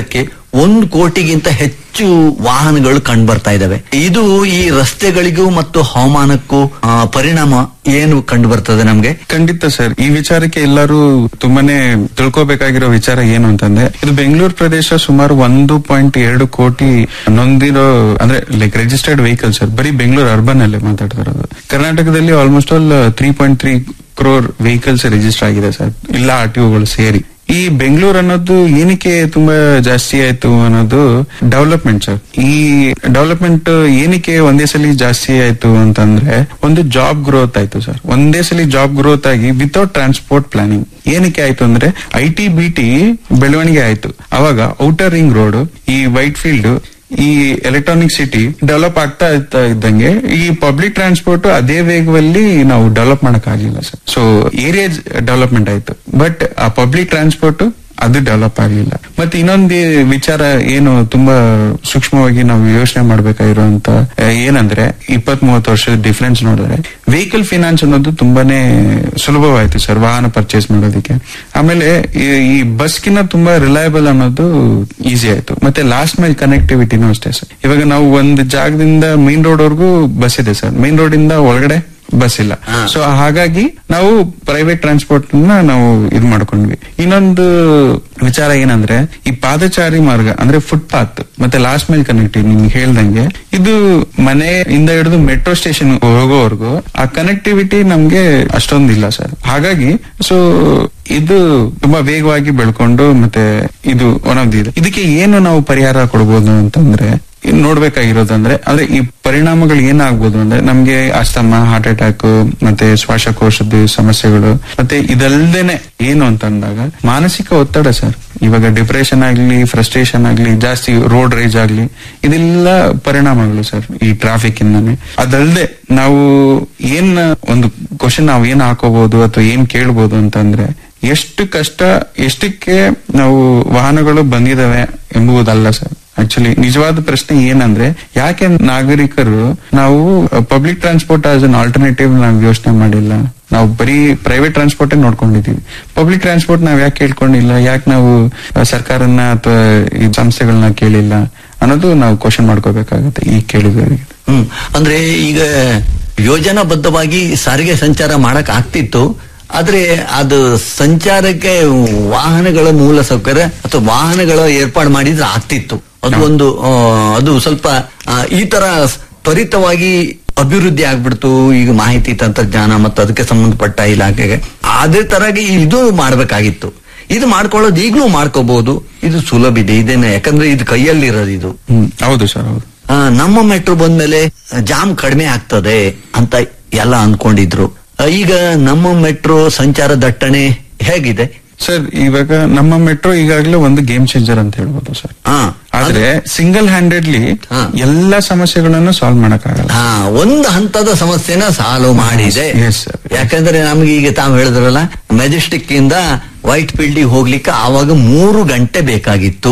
[SPEAKER 5] ಒಂದು ಕೋಟಿಗಿಂತ ಹೆಚ್ಚು ವಾಹನಗಳು ಕಂಡು ಬರ್ತಾ ಇದಾವೆ ಇದು ಈ ರಸ್ತೆಗಳಿಗೂ ಮತ್ತು ಹವಾಮಾನಕ್ಕೂ ಆ, ಪರಿಣಾಮ ಏನು ಕಂಡು ಬರ್ತದೆ ನಮ್ಗೆ
[SPEAKER 7] ಖಂಡಿತ ಸರ್ ಈ ವಿಚಾರಕ್ಕೆ ಎಲ್ಲರೂ ತುಂಬಾನೇ ತಿಳ್ಕೊಬೇಕಾಗಿರೋ ವಿಚಾರ ಏನು ಅಂತಂದ್ರೆ ಇದು ಬೆಂಗಳೂರು ಪ್ರದೇಶ ಸುಮಾರು ಒಂದು ಪಾಯಿಂಟ್ ಎರಡು ಕೋಟಿ ನೊಂದಿರೋ ಅಂದ್ರೆ ಲೈಕ್ ರಿಜಿಸ್ಟರ್ಡ್ ವೆಹಿಕಲ್ ಸರ್ ಬರೀ ಬೆಂಗಳೂರು ಅರ್ಬನ್ ಅಲ್ಲೇ ಮಾತಾಡ್ತಾ ಇರೋದು ಕರ್ನಾಟಕದಲ್ಲಿ almost all three point three crore vehicles register ಆಗಿದೆ ಸರ್ ಇಲ್ಲ ಆರ್ ಟಿ ಸೇರಿ ಈ ಬೆಂಗಳೂರು ಅನ್ನೋದು ಏನಕ್ಕೆ ತುಂಬಾ ಜಾಸ್ತಿ ಆಯ್ತು ಅನ್ನೋದು ಡೆವಲಪ್ಮೆಂಟ್ ಸರ್ ಈ ಡೆವಲಪ್ಮೆಂಟ್ ಏನಕ್ಕೆ ಒಂದೇ ಸಲ ಜಾಸ್ತಿ ಆಯ್ತು ಅಂತಂದ್ರೆ ಒಂದು ಜಾಬ್ ಗ್ರೋತ್ ಆಯ್ತು ಸರ್ ಒಂದೇ ಸಲ ಜಾಬ್ ಗ್ರೋತ್ ಆಗಿ ವಿತೌಟ್ ಟ್ರಾನ್ಸ್ಪೋರ್ಟ್ ಪ್ಲಾನಿಂಗ್ ಏನಕ್ಕೆ ಆಯ್ತು ಅಂದ್ರೆ ಐ ಟಿ ಬಿ ಟಿ ಬೆಳವಣಿಗೆ ಆಯ್ತು ಅವಾಗ ಔಟರ್ ರಿಂಗ್ ರೋಡ್ ಈ ವೈಟ್ ಫೀಲ್ಡ್ ಈ ಎಲೆಕ್ಟ್ರಾನಿಕ್ ಸಿಟಿ ಡೆವಲಪ್ ಆಗ್ತಾ ಇರ್ತಾ ಇದ್ದಂಗೆ ಈ ಪಬ್ಲಿಕ್ ಟ್ರಾನ್ಸ್ಪೋರ್ಟ್ ಅದೇ ವೇಗದಲ್ಲಿ ನಾವು ಡೆವಲಪ್ ಮಾಡಕ್ ಆಗ್ಲಿಲ್ಲ ಸರ್ ಸೊ ಏರಿಯಾ ಡೆವಲಪ್ಮೆಂಟ್ ಆಯ್ತು ಬಟ್ ಆ ಪಬ್ಲಿಕ್ ಟ್ರಾನ್ಸ್ಪೋರ್ಟ್ ಅದು ಡೆವಲಪ್ ಆಗ್ಲಿಲ್ಲ ಮತ್ತೆ ಇನ್ನೊಂದು ವಿಚಾರ ಏನು ತುಂಬಾ ಸೂಕ್ಷ್ಮವಾಗಿ ನಾವು ಯೋಚನೆ ಮಾಡ್ಬೇಕಾಗಿರುವಂತ ಆ, ಏನಂದ್ರೆ ಇಪ್ಪತ್ ಮೂವತ್ತು ವರ್ಷದ ಡಿಫ್ರೆನ್ಸ್ ನೋಡಿದ್ರೆ ವೆಹಿಕಲ್ ಫಿನಾನ್ಸ್ ಅನ್ನೋದು ತುಂಬಾನೇ ಸುಲಭವಾಯ್ತು ಸರ್ ವಾಹನ ಪರ್ಚೇಸ್ ಮಾಡೋದಕ್ಕೆ ಆಮೇಲೆ ಈ- ಈ ಬಸ್ಗಿನ ತುಂಬಾ ರಿಲಯಬಲ್ ಅನ್ನೋದು ಈಸಿ ಆಯ್ತು ಮತ್ತೆ ಲಾಸ್ಟ್ ಮೈಲ್ ಕನೆಕ್ಟಿವಿಟಿನೂ ಅಷ್ಟೇ ಸರ್ ಇವಾಗ ನಾವು ಒಂದು ಜಾಗದಿಂದ ಮೇನ್ ರೋಡ್ ವರ್ಗೂ ಬಸ್ ಇದೆ ಸರ್ ಮೇನ್ ರೋಡ್ ಇಂದ ಒಳಗಡೆ ಬಸ್ ಇಲ್ಲ ಸೊ ಹಾಗಾಗಿ ನಾವು ಪ್ರೈವೇಟ್ ಟ್ರಾನ್ಸ್ಪೋರ್ಟ್ ನ ನಾವು ಇದು ಮಾಡ್ಕೊಂಡ್ವಿ ಇನ್ನೊಂದು ವಿಚಾರ ಏನಂದ್ರೆ ಈ ಪಾದಚಾರಿ ಮಾರ್ಗ ಅಂದ್ರೆ ಫುಟ್ಪಾತ್ ಮತ್ತೆ ಲಾಸ್ಟ್ ಮೈಲ್ ಕನೆಕ್ಟಿವ್ ನಿಮ್ಗೆ ಹೇಳ್ದಂಗೆ ಇದು ಮನೆಯಿಂದ ಹಿಡಿದು ಮೆಟ್ರೋ ಸ್ಟೇಷನ್ ಹೋಗೋವರೆಗೂ ಆ ಕನೆಕ್ಟಿವಿಟಿ ನಮ್ಗೆ ಅಷ್ಟೊಂದಿಲ್ಲ ಸರ್ ಹಾಗಾಗಿ ಸೊ ಇದು ತುಂಬಾ ವೇಗವಾಗಿ ಬೆಳ್ಕೊಂಡು ಮತ್ತೆ ಇದು ಒನ್ ಆಫ್ ದಿ ಇದು ಇದಕ್ಕೆ ಏನು ನಾವು ಪರಿಹಾರ ಕೊಡ್ಬೋದು ಅಂತಂದ್ರೆ ಇನ್ ನೋಡ್ಬೇಕಾಗಿರೋದಂದ್ರೆ ಅಂದ್ರೆ ಈ ಪರಿಣಾಮಗಳು ಏನಾಗ್ಬೋದು ಅಂದ್ರೆ ನಮ್ಗೆ ಅಸ್ತಮ ಹಾರ್ಟ್ ಅಟ್ಯಾಕ್ ಮತ್ತೆ ಶ್ವಾಸಕೋಶದ ಸಮಸ್ಯೆಗಳು ಮತ್ತೆ ಇದಲ್ದೇನೆ ಏನು ಅಂತಂದಾಗ ಮಾನಸಿಕ ಒತ್ತಡ ಸರ್ ಇವಾಗ ಡಿಪ್ರೆಷನ್ ಆಗ್ಲಿ ಫ್ರಸ್ಟ್ರೇಷನ್ ಆಗ್ಲಿ ಜಾಸ್ತಿ ರೋಡ್ ರೇಜ್ ಆಗ್ಲಿ ಇದೆಲ್ಲ ಪರಿಣಾಮಗಳು ಸರ್ ಈ ಟ್ರಾಫಿಕ್ ಇಂದಾನೆ ಅದಲ್ಲದೆ ನಾವು ಏನ್ ಒಂದು ಕ್ವಶನ್ ನಾವು ಏನ್ ಹಾಕೋಬಹುದು ಅಥವಾ ಏನ್ ಕೇಳ್ಬೋದು ಅಂತಂದ್ರೆ ಎಷ್ಟು ಕಷ್ಟ ಎಷ್ಟಕ್ಕೆ ನಾವು ವಾಹನಗಳು ಬಂದಿದಾವೆ ಎಂಬುದಲ್ಲ ಸರ್ ಆಕ್ಚುಲಿ ನಿಜವಾದ ಪ್ರಶ್ನೆ ಏನಂದ್ರೆ ಯಾಕೆ ನಾಗರಿಕರು ನಾವು public transport as an alternative ನಾವು ಯೋಚನೆ ಮಾಡಿಲ್ಲ ನಾವು ಬರೀ ಪ್ರೈವೇಟ್ ಟ್ರಾನ್ಸ್ಪೋರ್ಟ್ ನೋಡ್ಕೊಂಡಿದೀವಿ ಪಬ್ಲಿಕ್ ಟ್ರಾನ್ಸ್ಪೋರ್ಟ್ ನಾವ್ ಯಾಕೆ ಕೇಳ್ಕೊಂಡಿಲ್ಲ ಯಾಕೆ ನಾವು ಆ, ಸರ್ಕಾರನ ಅಥವಾ ಈ ಸಂಸ್ಥೆಗಳನ್ನ ಕೇಳಿಲ್ಲ ಅನ್ನೋದು ನಾವು ಕ್ವಶನ್ ಮಾಡ್ಕೋಬೇಕಾಗುತ್ತೆ ಈ ಕೇಳಿದವರಿಗೆ
[SPEAKER 5] ಹ್ಮ್ ಅಂದ್ರೆ ಈಗ ಯೋಜನಾಬದ್ಧವಾಗಿ ಸಾರಿಗೆ ಸಂಚಾರ ಮಾಡಕ್ ಆಗ್ತಿತ್ತು ಆದ್ರೆ ಅದು ಸಂಚಾರಕ್ಕೆ ವಾಹನಗಳ ಮೂಲ ಸೌಕರ್ಯ ಅಥವಾ ವಾಹನಗಳ ಏರ್ಪಾಡು ಮಾಡಿದ್ರೆ ಆಗ್ತಿತ್ತು ಅದು ಒಂದು ಆ, ಅದು ಸ್ವಲ್ಪ ಆ, ಈ ತರ ತ್ವರಿತವಾಗಿ ಅಭಿವೃದ್ಧಿ ಆಗ್ಬಿಡ್ತು ಈಗ ಮಾಹಿತಿ ತಂತ್ರಜ್ಞಾನ ಮತ್ತು ಅದಕ್ಕೆ ಸಂಬಂಧಪಟ್ಟ ಇಲಾಖೆಗೆ ಅದೇ ತರಗೆ ಇದು ಮಾಡ್ಬೇಕಾಗಿತ್ತು ಇದು ಮಾಡ್ಕೊಳ್ಳೋದು ಈಗಲೂ ಮಾಡ್ಕೋಬಹುದು ಇದು ಸುಲಭ ಇದೆ ಇದೇನೆ ಯಾಕಂದ್ರೆ ಇದು ಕೈಯಲ್ಲಿರೋದು ಇದು
[SPEAKER 7] ಹ್ಮ್ ಹೌದು ಸರ್ ಹೌದು
[SPEAKER 5] ಆ, ನಮ್ಮ ಮೆಟ್ರೋ ಬಂದ್ಮೇಲೆ ಜಾಮ್ ಕಡಿಮೆ ಆಗ್ತದೆ ಅಂತ ಎಲ್ಲ ಅನ್ಕೊಂಡಿದ್ರು ಆ, ಈಗ ನಮ್ಮ ಮೆಟ್ರೋ ಸಂಚಾರ ದಟ್ಟಣೆ ಹೇಗಿದೆ
[SPEAKER 7] ಸರ್ ಇವಾಗ ನಮ್ಮ ಮೆಟ್ರೋ ಈಗಾಗಲೇ ಒಂದು ಗೇಮ್ ಚೇಂಜರ್ ಅಂತ ಹೇಳ್ಬೋದು ಸರ್
[SPEAKER 5] ಹಾ
[SPEAKER 7] ಆದ್ರೆ ಸಿಂಗಲ್ ಹ್ಯಾಂಡೆಡ್ಲಿ
[SPEAKER 5] ಹಾ.
[SPEAKER 7] ಎಲ್ಲಾ ಸಮಸ್ಯೆಗಳನ್ನು ಸಾಲ್ವ್ ಮಾಡಕ್ಕಾಗಲ್ಲ
[SPEAKER 5] ಹಾ ಒಂದು ಹಂತದ ಸಮಸ್ಯೆನ ಸಾಲ್ವ್ ಮಾಡಿದೆ
[SPEAKER 7] Yes, sir.
[SPEAKER 5] ಯಾಕಂದ್ರೆ ನಮ್ಗೆ ಈಗ ತಾವು ಹೇಳಿದ್ರಲ್ಲ ಮೆಜೆಸ್ಟಿಕ್ ಇಂದ ವೈಟ್ ಫೀಲ್ಡ್ ಹೋಗ್ಲಿಕ್ಕೆ ಆವಾಗ ಮೂರು ಗಂಟೆ ಬೇಕಾಗಿತ್ತು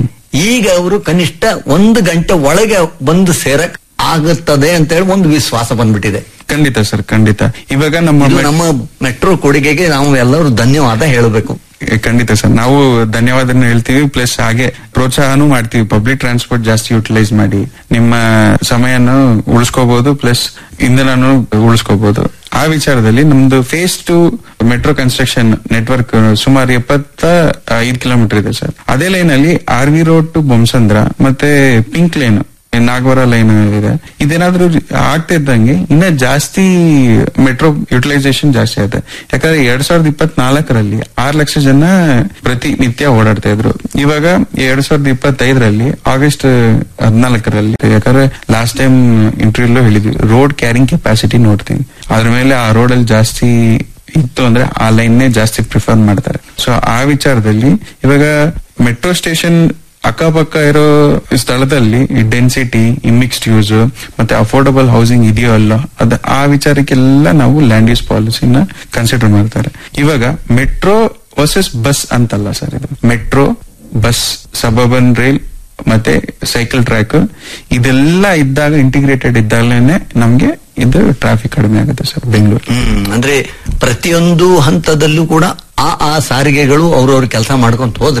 [SPEAKER 5] ಈಗ ಅವರು ಕನಿಷ್ಠ ಒಂದು ಗಂಟೆ ಒಳಗೆ ಬಂದು ಸೇರಕ್ ಆಗುತ್ತದೆ ಅಂತ ಹೇಳಿ ಒಂದು ವಿಶ್ವಾಸ ಬಂದ್ಬಿಟ್ಟಿದೆ
[SPEAKER 7] ಖಂಡಿತ ಸರ್ ಖಂಡಿತ ಇವಾಗ ನಮ್ಮ
[SPEAKER 5] ಇದು
[SPEAKER 7] ಮೆ-
[SPEAKER 5] ನಮ್ಮ ಮೆಟ್ರೋ ಕೊಡುಗೆಗೆ ನಾವು ಎಲ್ಲರೂ ಧನ್ಯವಾದ ಹೇಳಬೇಕು
[SPEAKER 7] ಖಂಡಿತ ಸರ್ ನಾವು ಧನ್ಯವಾದನ ಹೇಳ್ತೀವಿ ಪ್ಲಸ್ ಹಾಗೆ ಪ್ರೋತ್ಸಾಹನೂ ಮಾಡ್ತೀವಿ ಪಬ್ಲಿಕ್ ಟ್ರಾನ್ಸ್ಪೋರ್ಟ್ ಜಾಸ್ತಿ ಯುಟಿಲೈಸ್ ಮಾಡಿ ನಿಮ್ಮ ಸಮಯನ ಉಳಿಸ್ಕೋಬಹುದು ಪ್ಲಸ್ ಇಂಧನನು ಉಳಿಸ್ಕೋಬಹುದು ಆ ವಿಚಾರದಲ್ಲಿ ನಮ್ದು phase two metro construction network ಸುಮಾರು ಎಪ್ಪತ್ತ ಐದು ಕಿಲೋಮೀಟರ್ ಇದೆ ಸರ್ ಅದೇ ಲೈನ್ ಅಲ್ಲಿ R V road to Bommasandra ಮತ್ತೆ ಪಿಂಕ್ ಲೈನ್ ನಾಗವರ ಲೈನ್ ಇದೆ ಇದೇನಾದ್ರೂ ಆಗ್ತಿದ್ದಂಗೆ ಇನ್ನ ಜಾಸ್ತಿ ಮೆಟ್ರೋ ಯುಟಿಲೈಸೇಷನ್ ಜಾಸ್ತಿ ಆಗುತ್ತೆ ಯಾಕಂದ್ರೆ ಎರಡ್ ಸಾವಿರದ ಇಪ್ಪತ್ನಾಲ್ಕರಲ್ಲಿ ಆರ್ ಲಕ್ಷ ಜನ ಪ್ರತಿನಿತ್ಯ ಓಡಾಡ್ತಾ ಇದ್ರು ಇವಾಗ ಎರಡ್ ಸಾವಿರದ ಇಪ್ಪತ್ತೈದರಲ್ಲಿ ಆಗಸ್ಟ್ ಹದಿನಾಲ್ಕರಲ್ಲಿ ಯಾಕಂದ್ರೆ ಲಾಸ್ಟ್ ಟೈಮ್ ಇಂಟರ್ವ್ಯೂ ಹೇಳಿದ್ವಿ ರೋಡ್ ಕ್ಯಾರಿಂಗ್ ಕೆಪಾಸಿಟಿ ನೋಡ್ತೀವಿ ಅದ್ರ ಮೇಲೆ ಆ ರೋಡ್ ಅಲ್ಲಿ ಜಾಸ್ತಿ ಇತ್ತು ಅಂದ್ರೆ ಆ ಲೈನ್ ಜಾಸ್ತಿ ಪ್ರಿಫರ್ ಮಾಡ್ತಾರೆ ಸೊ ಆ ವಿಚಾರದಲ್ಲಿ ಇವಾಗ ಮೆಟ್ರೋ ಸ್ಟೇಷನ್ ಅಕ್ಕಪಕ್ಕ ಇರೋ ಸ್ಥಳದಲ್ಲಿ ಈ ಡೆನ್ಸಿಟಿ ಈ ಮಿಕ್ಸ್ಡ್ ಯೂಸ್ ಮತ್ತೆ ಅಫೋರ್ಡಬಲ್ ಹೌಸಿಂಗ್ ಇದೆಯೋ ಅಲ್ಲ ಅದ ಆ ವಿಚಾರಕ್ಕೆಲ್ಲ ನಾವು ಲ್ಯಾಂಡ್ ಯೂಸ್ ಪಾಲಿಸಿನ ಕನ್ಸಿಡರ್ ಮಾಡ್ತಾರೆ ಇವಾಗ ಮೆಟ್ರೋ ವರ್ಸಸ್ ಬಸ್ ಅಂತಲ್ಲ ಸರ್ ಇದು ಮೆಟ್ರೋ ಬಸ್ ಸಬರ್ಬನ್ ರೈಲ್ ಮತ್ತೆ ಸೈಕಲ್ ಟ್ರ್ಯಾಕ್ ಇದೆಲ್ಲ ಇದ್ದಾಗ ಇಂಟಿಗ್ರೇಟೆಡ್ ಇದ್ದಾಗಲೇನೆ ನಮ್ಗೆ ಇದು ಟ್ರಾಫಿಕ್ ಕಡಿಮೆ ಆಗುತ್ತೆ ಸರ್ ಬೆಂಗಳೂರು
[SPEAKER 5] ಹ್ಮ್ ಅಂದ್ರೆ ಪ್ರತಿಯೊಂದು ಹಂತದಲ್ಲೂ ಕೂಡ ಆ ಆ ಸಾರಿಗೆಗಳು ಅವ್ರವ್ರ ಕೆಲಸ ಮಾಡ್ಕೊಂತ ಹೋದ್ರೆ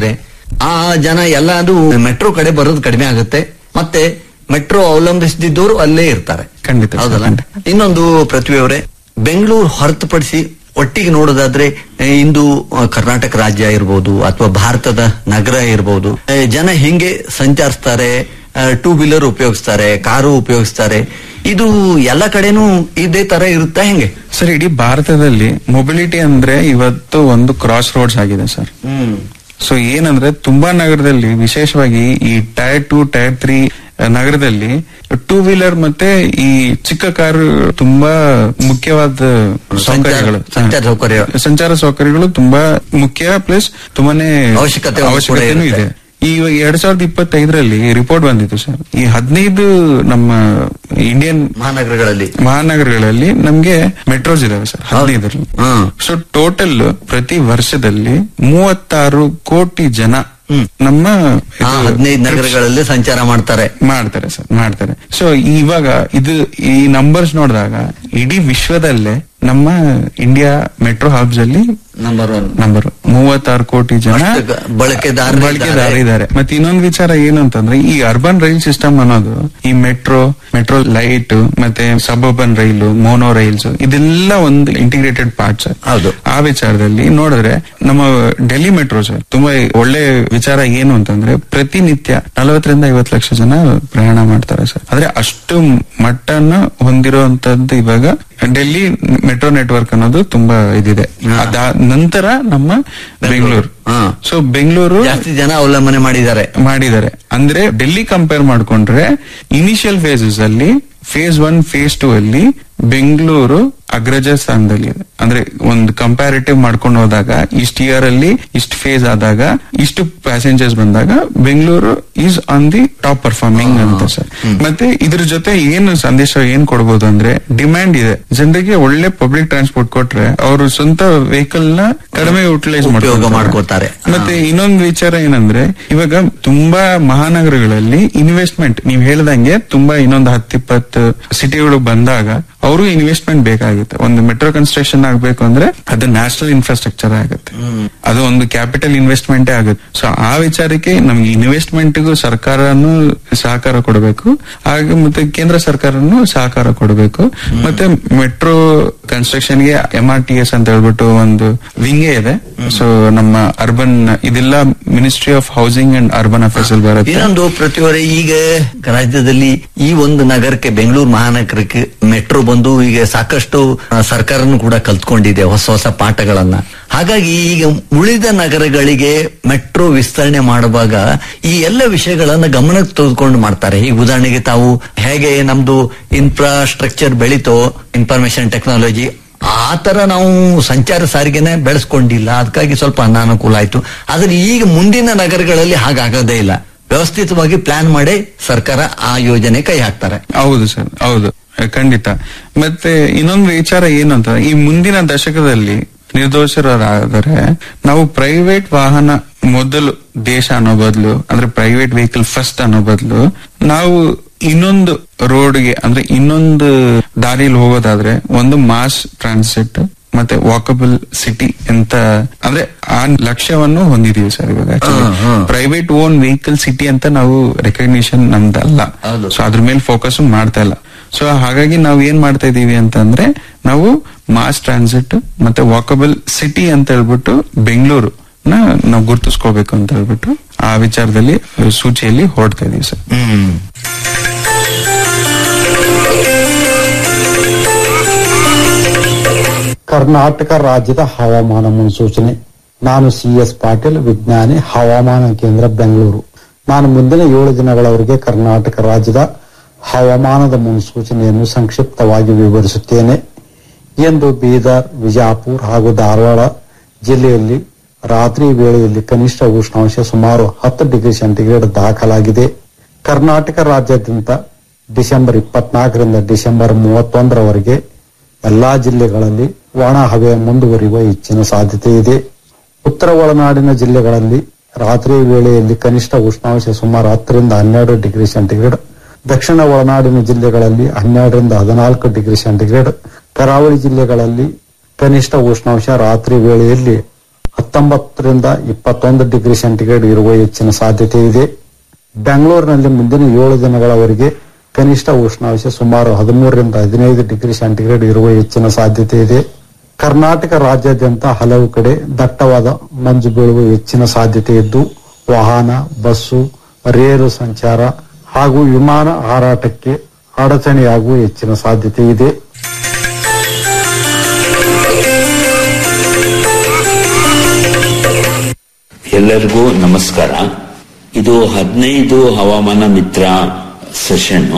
[SPEAKER 5] ಆ ಜನ ಎಲ್ಲ ಅದು ಮೆಟ್ರೋ ಕಡೆ ಬರೋದು ಕಡಿಮೆ ಆಗುತ್ತೆ ಮತ್ತೆ ಮೆಟ್ರೋ ಅವಲಂಬಿಸದಿದ್ದವರು ಅಲ್ಲೇ ಇರ್ತಾರೆ
[SPEAKER 7] ಖಂಡಿತ ಸರ್,
[SPEAKER 5] ಹೌದಲ್ಲ
[SPEAKER 7] ಖಂಡಿತ.
[SPEAKER 5] ಇನ್ನೊಂದು ಪ್ರತಿಭೆ ಅವರೇ ಬೆಂಗಳೂರು ಹೊರತುಪಡಿಸಿ ಒಟ್ಟಿಗೆ ನೋಡೋದಾದ್ರೆ ಆ, ಇಂದು ಆ, ಕರ್ನಾಟಕ ರಾಜ್ಯ ಇರ್ಬೋದು ಅಥವಾ ಭಾರತದ ನಗರ ಇರ್ಬೋದು ಆ, ಜನ ಹಿಂಗೆ ಸಂಚರಿಸ್ತಾರೆ ಟೂ ವೀಲರ್ ಉಪಯೋಗಿಸ್ತಾರೆ ಕಾರು ಉಪಯೋಗಿಸ್ತಾರೆ ಇದು ಎಲ್ಲ ಕಡೆನೂ ಇದೇ ತರ ಇರುತ್ತಾ ಹೆಂಗೆ
[SPEAKER 7] ಸರ್ ಇಡೀ ಭಾರತದಲ್ಲಿ ಮೊಬಿಲಿಟಿ ಅಂದ್ರೆ ಇವತ್ತು ಒಂದು ಕ್ರಾಸ್ ರೋಡ್ಸ್ ಆಗಿದೆ ಸರ್
[SPEAKER 5] ಹ್ಮ್
[SPEAKER 7] ಸೊ ಏನಂದ್ರೆ ತುಂಬಾ ನಗರದಲ್ಲಿ ವಿಶೇಷವಾಗಿ ಈ ಟೈರ್ ಟು ಟೈರ್ ತ್ರೀ ನಗರದಲ್ಲಿ ಟೂ ವೀಲರ್ ಮತ್ತೆ ಈ ಚಿಕ್ಕ ಕಾರು ತುಂಬಾ ಮುಖ್ಯವಾದ ಸೌಕರ್ಯಗಳು
[SPEAKER 5] ಸಂಚಾರ ಸೌಕರ್ಯ.
[SPEAKER 7] ಸಂಚಾರ ಸೌಕರ್ಯಗಳು ತುಂಬಾ ಮುಖ್ಯ ಪ್ಲಸ್ ತುಂಬಾನೇ
[SPEAKER 5] ಅವಶ್ಯಕತೆ ಕೂಡ
[SPEAKER 7] ಅವಶ್ಯಕತೆನೂ
[SPEAKER 5] ಇರುತ್ತೆ.
[SPEAKER 7] ಇದೆ ಈ ಎರಡ್ ಸಾವಿರದ ಇಪ್ಪತ್ತೈದರಲ್ಲಿ ರಿಪೋರ್ಟ್ ಬಂದಿತ್ತು ಸರ್ ಈ ಹದಿನೈದು ನಮ್ಮ ಇಂಡಿಯನ್
[SPEAKER 5] ಮಹಾನಗರಗಳಲ್ಲಿ
[SPEAKER 7] ಮಹಾನಗರಗಳಲ್ಲಿ ನಮ್ಗೆ ಮೆಟ್ರೋಸ್ ಇದಾವೆ ಸರ್ ಹದಿನೈದರಲ್ಲಿ
[SPEAKER 5] ಹ್ಮ್.
[SPEAKER 7] ಸೊ ಟೋಟಲ್ ಪ್ರತಿ ವರ್ಷದಲ್ಲಿ ಮೂವತ್ತಾರು ಕೋಟಿ ಜನ ನಮ್ಮ
[SPEAKER 5] ಆ
[SPEAKER 7] ಇದು
[SPEAKER 5] ಹದಿನೈದು ನಗರಗಳಲ್ಲಿ ಸಂಚಾರ ಮಾಡ್ತಾರೆ
[SPEAKER 7] ಮಾಡ್ತಾರೆ ಸರ್ ಮಾಡ್ತಾರೆ ಸೊ ಇವಾಗ ಇದು ಈ ನಂಬರ್ಸ್ ನೋಡಿದಾಗ ಇಡೀ ವಿಶ್ವದಲ್ಲೇ ನಮ್ಮ ಇಂಡಿಯಾ ಮೆಟ್ರೋ ಹಬ್ಸ್ ಅಲ್ಲಿ
[SPEAKER 5] ನಂಬರ್ ಒನ್
[SPEAKER 7] ನಂಬರ್ ಮೂವತ್ತಾರು ಕೋಟಿ ಜನ
[SPEAKER 5] ಅಷ್ಟು ಗ- ಬಳಕೆದಾರರು
[SPEAKER 7] ಬಳಕೆದಾರ
[SPEAKER 5] ಇದ್ದಾರೆ.
[SPEAKER 7] ಇದ್ದಾರೆ ಮತ್ತೆ ಇನ್ನೊಂದು ವಿಚಾರ ಏನು ಅಂತಂದ್ರೆ ಈ ಅರ್ಬನ್ ರೈಲ್ ಸಿಸ್ಟಮ್ ಅನ್ನೋದು ಈ ಮೆಟ್ರೋ ಮೆಟ್ರೋ ಲೈಟ್ ಮತ್ತೆ ಸಬರ್ಬನ್ ರೈಲು ಮೋನೋ ರೈಲ್ಸ್ ಇದೆಲ್ಲ ಒಂದು ಇಂಟಿಗ್ರೇಟೆಡ್ ಪಾರ್ಟ್ ಸರ್
[SPEAKER 5] ಹೌದು.
[SPEAKER 7] ಆ ವಿಚಾರದಲ್ಲಿ ನೋಡಿದ್ರೆ ನಮ್ಮ ಡೆಲ್ಲಿ ಮೆಟ್ರೋ ಸರ್ ತುಂಬಾ ಒಳ್ಳೆ ವಿಚಾರ ಏನು ಅಂತಂದ್ರೆ ಪ್ರತಿನಿತ್ಯ ನಲವತ್ತರಿಂದ ಐವತ್ತು ಲಕ್ಷ ಜನ ಪ್ರಯಾಣ ಮಾಡ್ತಾರೆ ಸರ್ ಆದ್ರೆ ಅಷ್ಟು ಮಟ್ಟನ ಹೊಂದಿರುವಂತದ್ದು ಇವಾಗ ಡೆಲ್ಲಿ ಮೆಟ್ರೋ ನೆಟ್ವರ್ಕ್ ಅನ್ನೋದು ತುಂಬಾ ಇದಿದೆ
[SPEAKER 5] ಹಾ.
[SPEAKER 7] ಅದ ನಂತರ ನಮ್ಮ ಬೆಂಗಳೂರು
[SPEAKER 5] ಹಾ.
[SPEAKER 7] ಸೊ ಬೆಂಗಳೂರು
[SPEAKER 5] ಜಾಸ್ತಿ ಜನ ಅವಲಂಬನೆ ಮಾಡಿದ್ದಾರೆ
[SPEAKER 7] ಮಾಡಿದ್ದಾರೆ ಅಂದ್ರೆ ಡೆಲ್ಲಿ ಕಂಪೇರ್ ಮಾಡ್ಕೊಂಡ್ರೆ ಇನಿಷಿಯಲ್ ಫೇಸಸ್ ಅಲ್ಲಿ ಫೇಸ್ ಒನ್ ಫೇಸ್ ಟೂ ಅಲ್ಲಿ ಬೆಂಗಳೂರು ಅಗ್ರಜ ಸ್ಥಾನದಲ್ಲಿ ಇದೆ ಅಂದ್ರೆ ಒಂದು ಕಂಪ್ಯಾರಿಟಿವ್ ಮಾಡ್ಕೊಂಡು ಹೋದಾಗ ಇಷ್ಟು ಇಯರ್ ಅಲ್ಲಿ ಇಷ್ಟು ಫೇಸ್ ಆದಾಗ ಇಷ್ಟು ಪ್ಯಾಸೆಂಜರ್ಸ್ ಬಂದಾಗ Bengaluru is on the top performing ಅಂತ ಸರ್ ಮತ್ತೆ ಇದ್ರ ಜೊತೆ ಏನು ಸಂದೇಶ ಏನ್ ಕೊಡ್ಬೋದು ಅಂದ್ರೆ ಡಿಮ್ಯಾಂಡ್ ಇದೆ ಜನರಿಗೆ ಒಳ್ಳೆ ಪಬ್ಲಿಕ್ ಟ್ರಾನ್ಸ್ಪೋರ್ಟ್ ಕೊಟ್ರೆ ಅವರು ಸ್ವಂತ ವೆಹಿಕಲ್ ನ ಕಡಿಮೆ ಯುಟಿಲೈಸ್
[SPEAKER 5] ಉಪಯೋಗ ಮಾಡ್ಕೋತಾರೆ.
[SPEAKER 7] ಮತ್ತೆ ಇನ್ನೊಂದು ವಿಚಾರ ಏನಂದ್ರೆ ಇವಾಗ ತುಂಬಾ ಮಹಾನಗರಗಳಲ್ಲಿ ಇನ್ವೆಸ್ಟ್ಮೆಂಟ್ ನೀವ್ ಹೇಳ್ದಂಗೆ ತುಂಬಾ ಇನ್ನೊಂದು ಹತ್ತಿಪ್ಪತ್ತು ಸಿಟಿಗಳು ಬಂದಾಗ ಅವರು ಇನ್ವೆಸ್ಟ್ಮೆಂಟ್ ಬೇಕಾಗುತ್ತೆ ಒಂದು ಮೆಟ್ರೋ ಕನ್ಸ್ಟ್ರಕ್ಷನ್ ಆಗ್ಬೇಕು ಅಂದ್ರೆ ಅದು ನ್ಯಾಷನಲ್ ಇನ್ಫ್ರಾಸ್ಟ್ರಕ್ಚರ್ ಆಗುತ್ತೆ ಅದು ಒಂದು ಕ್ಯಾಪಿಟಲ್ ಇನ್ವೆಸ್ಟ್ಮೆಂಟೇ ಆಗುತ್ತೆ ಸೊ ಆ ವಿಚಾರಕ್ಕೆ ನಮ್ಗೆ ಇನ್ವೆಸ್ಟ್ಮೆಂಟ್ಗೂ ಸರ್ಕಾರನು ಸಹಕಾರ ಕೊಡಬೇಕು ಹಾಗೆ ಮತ್ತೆ ಕೇಂದ್ರ ಸರ್ಕಾರನು ಸಹಕಾರ ಕೊಡಬೇಕು ಮತ್ತೆ ಮೆಟ್ರೋ ಕನ್ಸ್ಟ್ರಕ್ಷನ್ ಗೆ ಎಂ ಆರ್ ಟಿ ಎಸ್ ಅಂತ ಹೇಳ್ಬಿಟ್ಟು ಒಂದು ವಿಂಗೇ ಇದೆ ಸೊ ನಮ್ಮ ಅರ್ಬನ್ ಇದೆಲ್ಲ ministry of housing and urban affairs ಅಲ್ಲಿ ಬರುತ್ತೆ
[SPEAKER 5] ಇನ್ನೊಂದು ಪ್ರತಿವರೆ ಈಗ ರಾಜ್ಯದಲ್ಲಿ ಈ ಒಂದು ನಗರಕ್ಕೆ ಬೆಂಗಳೂರು ಮಹಾನಗರಕ್ಕೆ ಮೆಟ್ರೋ ಬಂದು ಈಗ ಸಾಕಷ್ಟು ಆ, ಸರ್ಕಾರನು ಕೂಡ ಕಲ್ತ್ಕೊಂಡಿದೆ ಹೊಸ ಹೊಸ ಪಾಠಗಳನ್ನ ಹಾಗಾಗಿ ಈಗ ಉಳಿದ ನಗರಗಳಿಗೆ ಮೆಟ್ರೋ ವಿಸ್ತರಣೆ ಮಾಡುವಾಗ ಈ ಎಲ್ಲ ವಿಷಯಗಳನ್ನ ಗಮನಕ್ಕೆ ತೆಗೆದುಕೊಂಡು ಮಾಡ್ತಾರೆ ಈಗ ಉದಾಹರಣೆಗೆ ತಾವು ಹೇಗೆ ನಮ್ದು ಇನ್ಫ್ರಾಸ್ಟ್ರಕ್ಚರ್ ಬೆಳೀತೋ ಇನ್ಫಾರ್ಮೇಶನ್ ಟೆಕ್ನಾಲಜಿ ಆ ತರ ನಾವು ಸಂಚಾರ ಸಾರಿಗೆನೆ ಬೆಳೆಸ್ಕೊಂಡಿಲ್ಲ ಅದಕ್ಕಾಗಿ ಸ್ವಲ್ಪ ಅನಾನುಕೂಲ ಆಯ್ತು ಆದ್ರೆ ಈಗ ಮುಂದಿನ ನಗರಗಳಲ್ಲಿ ಹಾಗಾಗೋದೇ ಇಲ್ಲ ವ್ಯವಸ್ಥಿತವಾಗಿ ಪ್ಲಾನ್ ಮಾಡಿ ಸರ್ಕಾರ ಆ ಯೋಜನೆ ಕೈ ಹಾಕ್ತಾರೆ
[SPEAKER 7] ಹೌದು ಸರ್ ಹೌದು ಖಂಡಿತ ಮತ್ತೆ ಇನ್ನೊಂದು ವಿಚಾರ ಏನು ಅಂತ ಈ ಮುಂದಿನ ದಶಕದಲ್ಲಿ ನಿರ್ದೋಷರಾದರೆ ನಾವು ಪ್ರೈವೇಟ್ ವಾಹನ ಮೊದಲು ದೇಶ ಅನ್ನೋ ಬದಲು ಅಂದ್ರೆ ಪ್ರೈವೇಟ್ ವೆಹಿಕಲ್ ಫಸ್ಟ್ ಅನ್ನೋ ಬದಲು ನಾವು ಇನ್ನೊಂದು ರೋಡ್ಗೆ ಅಂದ್ರೆ ಇನ್ನೊಂದು ದಾರಿಯಲ್ಲಿ ಹೋಗೋದಾದ್ರೆ ಒಂದು ಮಾಸ್ ಟ್ರಾನ್ಸಿಟ್ ಮತ್ತೆ ವಾಕಬಲ್ ಸಿಟಿ ಅಂತ ಅಂದ್ರೆ ಆ ಲಕ್ಷ್ಯವನ್ನು ಹೊಂದಿದೀವಿ ಸರ್ ಇವಾಗ
[SPEAKER 5] ಹ್ಮ್, ಹ್ಮ್.
[SPEAKER 7] ಪ್ರೈವೇಟ್ ಓನ್ ವೆಹಿಕಲ್ ಸಿಟಿ ಅಂತ ನಾವು ರೆಕಗ್ನಿಷನ್ ನಮ್ದಲ್ಲ
[SPEAKER 5] ಹೌದು.
[SPEAKER 7] ಸೊ ಅದ್ರ ಮೇಲೆ ಫೋಕಸ್ ಮಾಡ್ತಾ ಇಲ್ಲ ಸೊ ಹಾಗಾಗಿ ನಾವು ಏನ್ ಮಾಡ್ತಾ ಇದೀವಿ ಅಂತಂದ್ರೆ ನಾವು ಮಾಸ್ ಟ್ರಾನ್ಸಿಟ್ ಮತ್ತೆ ವಾಕಬಲ್ ಸಿಟಿ ಅಂತ ಹೇಳ್ಬಿಟ್ಟು ಬೆಂಗಳೂರು ನ ನಾವು ಗುರುತಿಸ್ಕೋಬೇಕು ಅಂತ ಹೇಳ್ಬಿಟ್ಟು ಆ ವಿಚಾರದಲ್ಲಿ ಸೂಚಿಯಲ್ಲಿ ಹೊರಡ್ತಾ ಇದೀವಿ ಸರ್
[SPEAKER 5] ಹ್ಮ್
[SPEAKER 8] ಕರ್ನಾಟಕ ರಾಜ್ಯದ ಹವಾಮಾನ ಮುನ್ಸೂಚನೆ ನಾನು ಸಿ ಎಸ್ ಪಾಟೀಲ್ ವಿಜ್ಞಾನಿ ಹವಾಮಾನ ಕೇಂದ್ರ ಬೆಂಗಳೂರು ನಾನು ಮುಂದಿನ ಏಳು ದಿನಗಳವರೆಗೆ ಕರ್ನಾಟಕ ರಾಜ್ಯದ ಹವಾಮಾನದ ಮುನ್ಸೂಚನೆಯನ್ನು ಸಂಕ್ಷಿಪ್ತವಾಗಿ ವಿವರಿಸುತ್ತೇನೆ ಎಂದು ಬೀದರ್ ವಿಜಾಪುರ ಹಾಗೂ ಧಾರವಾಡ ಜಿಲ್ಲೆಯಲ್ಲಿ ರಾತ್ರಿ ವೇಳೆಯಲ್ಲಿ ಕನಿಷ್ಠ ಉಷ್ಣಾಂಶ ಸುಮಾರು ಹತ್ತು ಡಿಗ್ರಿ ಸೆಂಟಿಗ್ರೇಡ್ ದಾಖಲಾಗಿದೆ ಕರ್ನಾಟಕ ರಾಜ್ಯಾದ್ಯಂತ ಡಿಸೆಂಬರ್ ಇಪ್ಪತ್ನಾಲ್ಕರಿಂದ ಡಿಸೆಂಬರ್ ಮೂವತ್ತೊಂದರವರೆಗೆ ಎಲ್ಲಾ ಜಿಲ್ಲೆಗಳಲ್ಲಿ ಒಣ ಹವೆ ಮುಂದುವರಿಯುವ ಹೆಚ್ಚಿನ ಸಾಧ್ಯತೆ ಇದೆ ಉತ್ತರ ಒಳನಾಡಿನ ಜಿಲ್ಲೆಗಳಲ್ಲಿ ರಾತ್ರಿ ವೇಳೆಯಲ್ಲಿ ಕನಿಷ್ಠ ಉಷ್ಣಾಂಶ ಸುಮಾರು ಹತ್ತರಿಂದ ಹನ್ನೆರಡು ಡಿಗ್ರಿ ಸೆಂಟಿಗ್ರೇಡ್ ದಕ್ಷಿಣ ಒಳನಾಡಿನ ಜಿಲ್ಲೆಗಳಲ್ಲಿ ಹನ್ನೆರಡರಿಂದ ಹದಿನಾಲ್ಕು ಡಿಗ್ರಿ ಸೆಂಟಿಗ್ರೇಡ್ ಕರಾವಳಿ ಜಿಲ್ಲೆಗಳಲ್ಲಿ ಕನಿಷ್ಠ ಉಷ್ಣಾಂಶ ರಾತ್ರಿ ವೇಳೆಯಲ್ಲಿ ಹತ್ತೊಂಬತ್ತರಿಂದ ಇಪ್ಪತ್ತೊಂದು ಡಿಗ್ರಿ ಸೆಂಟಿಗ್ರೇಡ್ ಇರುವ ಹೆಚ್ಚಿನ ಸಾಧ್ಯತೆ ಇದೆ ಬೆಂಗಳೂರಿನಲ್ಲಿ ಮುಂದಿನ ಏಳು ದಿನಗಳವರೆಗೆ ಕನಿಷ್ಠ ಉಷ್ಣಾಂಶ ಸುಮಾರು ಹದಿಮೂರರಿಂದ ಹದಿನೈದು ಡಿಗ್ರಿ ಸೆಂಟಿಗ್ರೇಡ್ ಇರುವ ಹೆಚ್ಚಿನ ಸಾಧ್ಯತೆ ಇದೆ ಕರ್ನಾಟಕ ರಾಜ್ಯಾದ್ಯಂತ ಹಲವು ಕಡೆ ದಟ್ಟವಾದ ಮಂಜು ಬೀಳುವ ಹೆಚ್ಚಿನ ಸಾಧ್ಯತೆ ಇದ್ದು ವಾಹನ ಬಸ್ಸು ರೇಲು ಸಂಚಾರ ಹಾಗೂ ವಿಮಾನ ಹಾರಾಟಕ್ಕೆ ಅಡಚಣೆಯಾಗುವ ಹೆಚ್ಚಿನ ಸಾಧ್ಯತೆ ಇದೆ
[SPEAKER 9] ಎಲ್ಲರಿಗೂ ನಮಸ್ಕಾರ ಇದು ಹದಿನೈದು ಹವಾಮಾನ ಮಿತ್ರ ಸೆಷನ್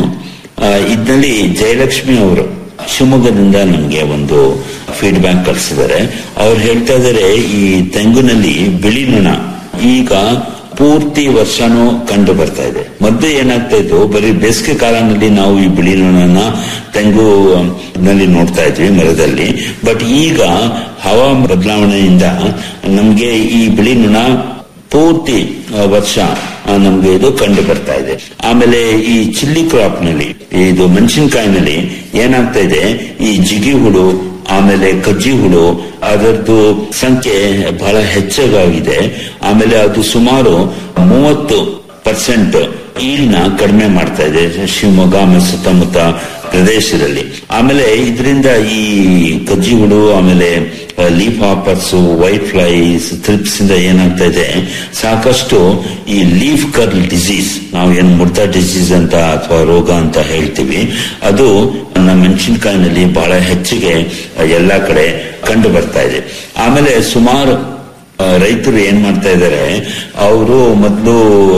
[SPEAKER 9] ಇದರಲ್ಲಿ ಜಯಲಕ್ಷ್ಮಿ ಅವರು ಶಿವಮೊಗ್ಗದಿಂದ ನಮಗೆ ಒಂದು ಫೀಡ್ಬ್ಯಾಕ್ ಕಳಿಸಿದ್ದಾರೆ ಅವ್ರು ಹೇಳ್ತಾ ಇದ್ದಾರೆ ಈ ತೆಂಗುನಲ್ಲಿ ಬಿಳಿ ನೊಣ ಈಗ ಪೂರ್ತಿ ವರ್ಷನೂ ಕಂಡು ಬರ್ತಾ ಇದೆ ಮೊದಲು ಏನಾಗ್ತಾ ಇತ್ತು ಬರೀ ಬೇಸಿಗೆ ಕಾಲದಲ್ಲಿ ನಾವು ಈ ಬಿಳಿ ನೊಣನ ತೆಂಗು ನಲ್ಲಿ ನೋಡ್ತಾ ಇದ್ವಿ ಮರದಲ್ಲಿ ಬಟ್ ಈಗ ಹವಾ ಬದಲಾವಣೆಯಿಂದ ನಮ್ಗೆ ಈ ಬಿಳಿ ನೊಣ ಪೂರ್ತಿ ಆ, ವರ್ಷ ಆ, ನಮ್ಗೆ ಇದು ಕಂಡು ಬರ್ತಾ ಇದೆ ಆಮೇಲೆ ಈ ಚಿಲ್ಲಿ ಕ್ರಾಪ್ ನಲ್ಲಿ ಇದು ಮೆಣಸಿನಕಾಯಿನಲ್ಲಿ ಏನಾಗ್ತಾ ಇದೆ ಈ ಜಿಗಿ ಹುಳು ಆಮೇಲೆ ಕಜ್ಜಿ ಹುಳು ಅದರದ್ದು ಸಂಖ್ಯೆ ಬಹಳ ಹೆಚ್ಚಾಗಿದೆ ಆಮೇಲೆ ಅದು ಸುಮಾರು ಮೂವತ್ತು ಪರ್ಸೆಂಟ್ ಈಲ್ನ ಕಡಿಮೆ ಮಾಡ್ತಾ ಇದೆ ಶಿವಮೊಗ್ಗ ಆಮೇಲೆ ಸುತ್ತಮುತ್ತ ಪ್ರದೇಶದಲ್ಲಿ ಆಮೇಲೆ ಇದರಿಂದ ಈ ಕಜ್ಜಿ ಹುಳು ಆಮೇಲೆ leaf hoppers white flies thrips ಇಂದ ಏನಾಗ್ತಾ ಇದೆ ಸಾಕಷ್ಟು ಈ ಲೀಫ್ ಕರ್ಲ್ ಡಿಸೀಸ್ ನಾವು ಏನ್ ಮುಡ್ತಾ ಡಿಸೀಸ್ ಅಂತ ಅಥವಾ ರೋಗ ಅಂತ ಹೇಳ್ತೀವಿ ಅದು ನಮ್ಮ ಮೆಣಸಿನಕಾಯಿನಲ್ಲಿ ಬಹಳ ಹೆಚ್ಚಿಗೆ ಎಲ್ಲಾ ಕಡೆ ಕಂಡು ಬರ್ತಾ ಇದೆ ಆಮೇಲೆ ಸುಮಾರು ಆ, ರೈತರು ಏನ್ ಮಾಡ್ತಾ ಇದ್ದಾರೆ ಅವರು ಮೊದಲು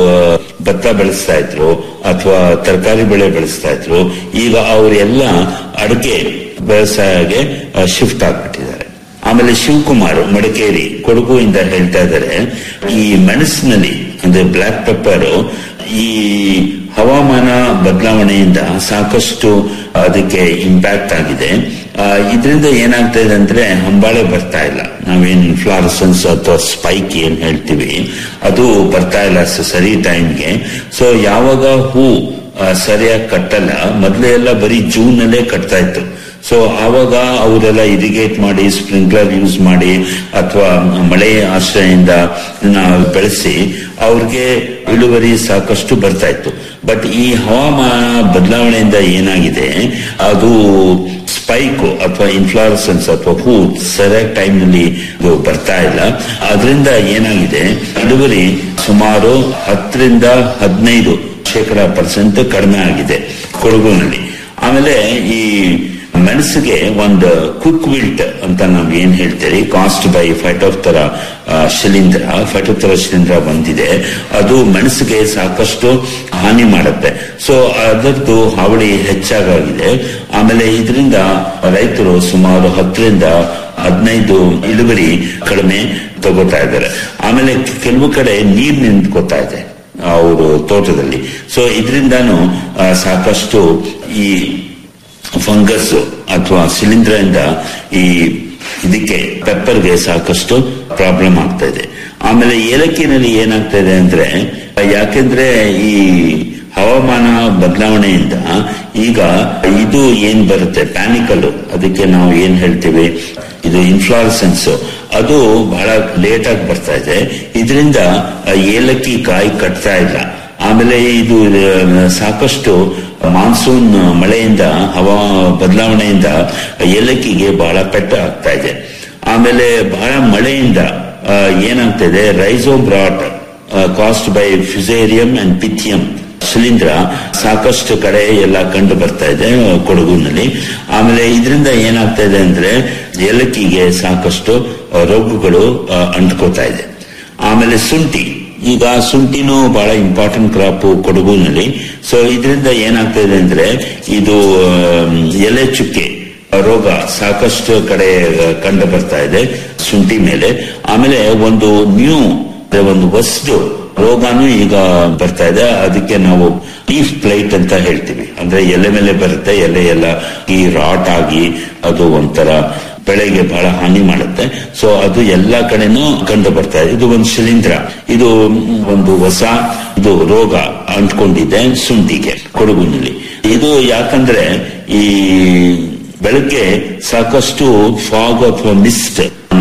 [SPEAKER 9] ಭತ್ತ ಬೆಳೆಸ್ತಾ ಇದ್ರು ಅಥವಾ ತರಕಾರಿ ಬೆಳೆ ಬೆಳೆಸ್ತಾ ಇದ್ರು ಈಗ ಅವರೆಲ್ಲ ಅಡಿಕೆ ವ್ಯವಸಾಯಗೆ ಶಿಫ್ಟ್ ಆಗ್ಬಿಟ್ಟಿದ್ದಾರೆ ಆಮೇಲೆ ಶಿವಕುಮಾರ್ ಮಡಿಕೇರಿ ಕೊಡಗು ಇಂದ ಹೇಳ್ತಾ ಇದ್ದಾರೆ ಈ ಮೆಣಸಿನಲ್ಲಿ ಅಂದ್ರೆ ಬ್ಲಾಕ್ ಪೆಪ್ಪರ್ ಈ ಹವಾಮಾನ ಬದಲಾವಣೆಯಿಂದ ಸಾಕಷ್ಟು ಅದಕ್ಕೆ ಇಂಪ್ಯಾಕ್ಟ್ ಆಗಿದೆ ಇದರಿಂದ ಏನಾಗ್ತಾ ಇದೆ ಅಂದ್ರೆ ಹಂಬಾಳೆ ಬರ್ತಾ ಇಲ್ಲ ನಾವೇನ್ ಫ್ಲಾರಸನ್ಸ್ ಅಥವಾ ಸ್ಪೈಕ್ ಏನ್ ಹೇಳ್ತೀವಿ ಅದು ಬರ್ತಾ ಇಲ್ಲ ಸ- ಸರಿ ಟೈಮ್ಗೆ ಸೊ ಯಾವಾಗ ಹೂ ಆ, ಸರಿಯಾಗಿ ಕಟ್ಟಲ್ಲ ಮೊದಲೇ ಎಲ್ಲ ಬರೀ ಜೂನ್ ನಲ್ಲೇ ಕಟ್ತಾ ಇತ್ತು ಸೊ ಆವಾಗ ಅವರೆಲ್ಲ ಇರಿಗೇಟ್ ಮಾಡಿ ಸ್ಪ್ರಿಂಕ್ಲರ್ ಯೂಸ್ ಮಾಡಿ ಅಥವಾ ಮಳೆ ಆಶ್ರಯದಿಂದ ನಾವು ಬೆಳೆಸಿ ಅವ್ರಿಗೆ ಇಳುವರಿ ಸಾಕಷ್ಟು ಬರ್ತಾ ಇತ್ತು ಬಟ್ ಈ ಹವಾಮಾನ ಬದಲಾವಣೆಯಿಂದ ಏನಾಗಿದೆ ಅದು ಸ್ಪೈಕ್ ಅಥವಾ ಇನ್ಫ್ಲಾರಸನ್ಸ್ ಅಥವಾ ಹೂ ಸರಿಯಾದ ಟೈಮ್ ನಲ್ಲಿ ಇದು ಬರ್ತಾ ಇಲ್ಲ ಅದರಿಂದ ಏನಾಗಿದೆ ಇಳುವರಿ ಸುಮಾರು ಹತ್ತರಿಂದ ಹದಿನೈದು ಶೇಕಡ ಪರ್ಸೆಂಟ್ ಕಡಿಮೆ ಆಗಿದೆ ಕೊಡಗುನಲ್ಲಿ ಆಮೇಲೆ ಈ ಮೆಣಸಿಗೆ ಒಂದು ಕ್ವಿಕ್ ವಿಲ್ಟ್ ಅಂತ ನಾವು ಏನ್ ಹೇಳ್ತೀರಿ ಕಾಸ್ಟ್ ಬೈ ಫೈಟೋಪ್ತರ ಶಿಲೀಂಧ್ರ ಫೈಟೋಪ್ತರ ಶಿಲೀಂಧ್ರ ಬಂದಿದೆ ಅದು ಮೆಣಸಿಗೆ ಸಾಕಷ್ಟು ಹಾನಿ ಮಾಡುತ್ತೆ ಸೊ ಅದರದ್ದು ಹಾವಳಿ ಹೆಚ್ಚಾಗಿದೆ ಆಮೇಲೆ ಇದರಿಂದ ರೈತರು ಸುಮಾರು ಹತ್ತರಿಂದ ಹದಿನೈದು ಇಳುವರಿ ಕಡಿಮೆ ತಗೋತಾ ಇದ್ದಾರೆ ಆಮೇಲೆ ಕೆಲವು ಕಡೆ ನೀರ್ ನಿಂತ್ಕೋತಾ ಇದೆ ಅವರು ತೋಟದಲ್ಲಿ ಸೊ ಇದರಿಂದಾನು ಸಾಕಷ್ಟು ಈ ಫಂಗಸ್ ಅಥವಾ ಶಿಲೀಂಧ್ರದಿಂದ ಈ ಇದಕ್ಕೆ ಪೆಪ್ಪರ್ಗೆ ಸಾಕಷ್ಟು ಪ್ರಾಬ್ಲಮ್ ಆಗ್ತಾ ಇದೆ ಆಮೇಲೆ ಏಲಕ್ಕಿನಲ್ಲಿ ಏನಾಗ್ತಾ ಇದೆ ಅಂದ್ರೆ ಯಾಕೆಂದ್ರೆ ಈ ಹವಾಮಾನ ಬದಲಾವಣೆಯಿಂದ ಈಗ ಇದು ಏನ್ ಬರುತ್ತೆ ಪ್ಯಾನಿಕಲ್ ಅದಕ್ಕೆ ನಾವು ಏನ್ ಹೇಳ್ತೀವಿ ಇದು ಇನ್ಫ್ಲಾರಸೆನ್ಸ್ ಅದು ಬಹಳ ಲೇಟ್ ಆಗಿ ಬರ್ತಾ ಇದೆ ಇದರಿಂದ ಏಲಕ್ಕಿ ಕಾಯಿ ಕಟ್ತಾ ಇಲ್ಲ ಆಮೇಲೆ ಇದು ಆ, ಸಾಕಷ್ಟು ಮಾನ್ಸೂನ್ ಮಳೆಯಿಂದ ಹವಾ ಬದಲಾವಣೆಯಿಂದ ಏಲಕ್ಕಿಗೆ ಬಹಳ ಪೆಟ್ಟ ಆಗ್ತಾ ಇದೆ ಆಮೇಲೆ ಬಹಳ ಮಳೆಯಿಂದ ಆ, ಏನಾಗ್ತಾ ಇದೆ ರೈಸೋಬ್ರಾಟ್ caused by fusarium and pythium ಶಿಲೀಂಧ್ರ ಸಾಕಷ್ಟು ಕಡೆ ಎಲ್ಲ ಕಂಡು ಬರ್ತಾ ಇದೆ ಆ, ಕೊಡಗುನಲ್ಲಿ ಆಮೇಲೆ ಇದರಿಂದ ಏನಾಗ್ತಾ ಇದೆ ಅಂದ್ರೆ ಏಲಕ್ಕಿಗೆ ಸಾಕಷ್ಟು ಆ, ರೋಗಗಳು ಆ, ಅಂಟ್ಕೋತಾ ಇದೆ ಆಮೇಲೆ ಶುಂಠಿ ಈಗ ಶುಂಠಿನೂ ಬಹಳ ಇಂಪಾರ್ಟೆಂಟ್ ಕ್ರಾಪ್ ಕೊಡಗುನಲ್ಲಿ ಸೊ ಇದರಿಂದ ಏನಾಗ್ತಾ ಇದೆ ಅಂದ್ರೆ ಇದು ಆಮ್, ಎಲೆ ಚುಕ್ಕೆ ರೋಗ ಸಾಕಷ್ಟು ಕಡೆ ಕಂಡು ಬರ್ತಾ ಇದೆ ಶುಂಠಿ ಮೇಲೆ ಆಮೇಲೆ ಒಂದು ನ್ಯೂ ಒಂದು ಹೊಸದು ರೋಗಾನು ಈಗ ಬರ್ತಾ ಇದೆ ಅದಕ್ಕೆ ನಾವು ಲೀಫ್ ಪ್ಲೈಟ್ ಅಂತ ಹೇಳ್ತೀವಿ ಅಂದ್ರೆ ಎಲೆ ಮೇಲೆ ಬರುತ್ತೆ ಎಲೆ ಎಲ್ಲ ಈ ರಾಟ್ ಆಗಿ ಅದು ಒಂಥರ ಬೆಳೆಗೆ ಬಹಳ ಹಾನಿ ಮಾಡುತ್ತೆ ಸೊ ಅದು ಎಲ್ಲಾ ಕಡೆನೂ ಕಂಡು ಬರ್ತಾ ಇದೆ ಇದು ಒಂದು ಶಿಲೀಂಧ್ರ ಇದು ಒಂದು ಹೊಸ ಇದು ರೋಗ ಅಂಟ್ಕೊಂಡಿದೆ ಶುಂಠಿಗೆ ಕೊಡಗುನಲ್ಲಿ ಇದು ಯಾಕಂದ್ರೆ ಈ ಬೆಳಗ್ಗೆ ಸಾಕಷ್ಟು ಫಾಗ್ ಅಥವಾ ಮಿಸ್ಟ್ ನಾವು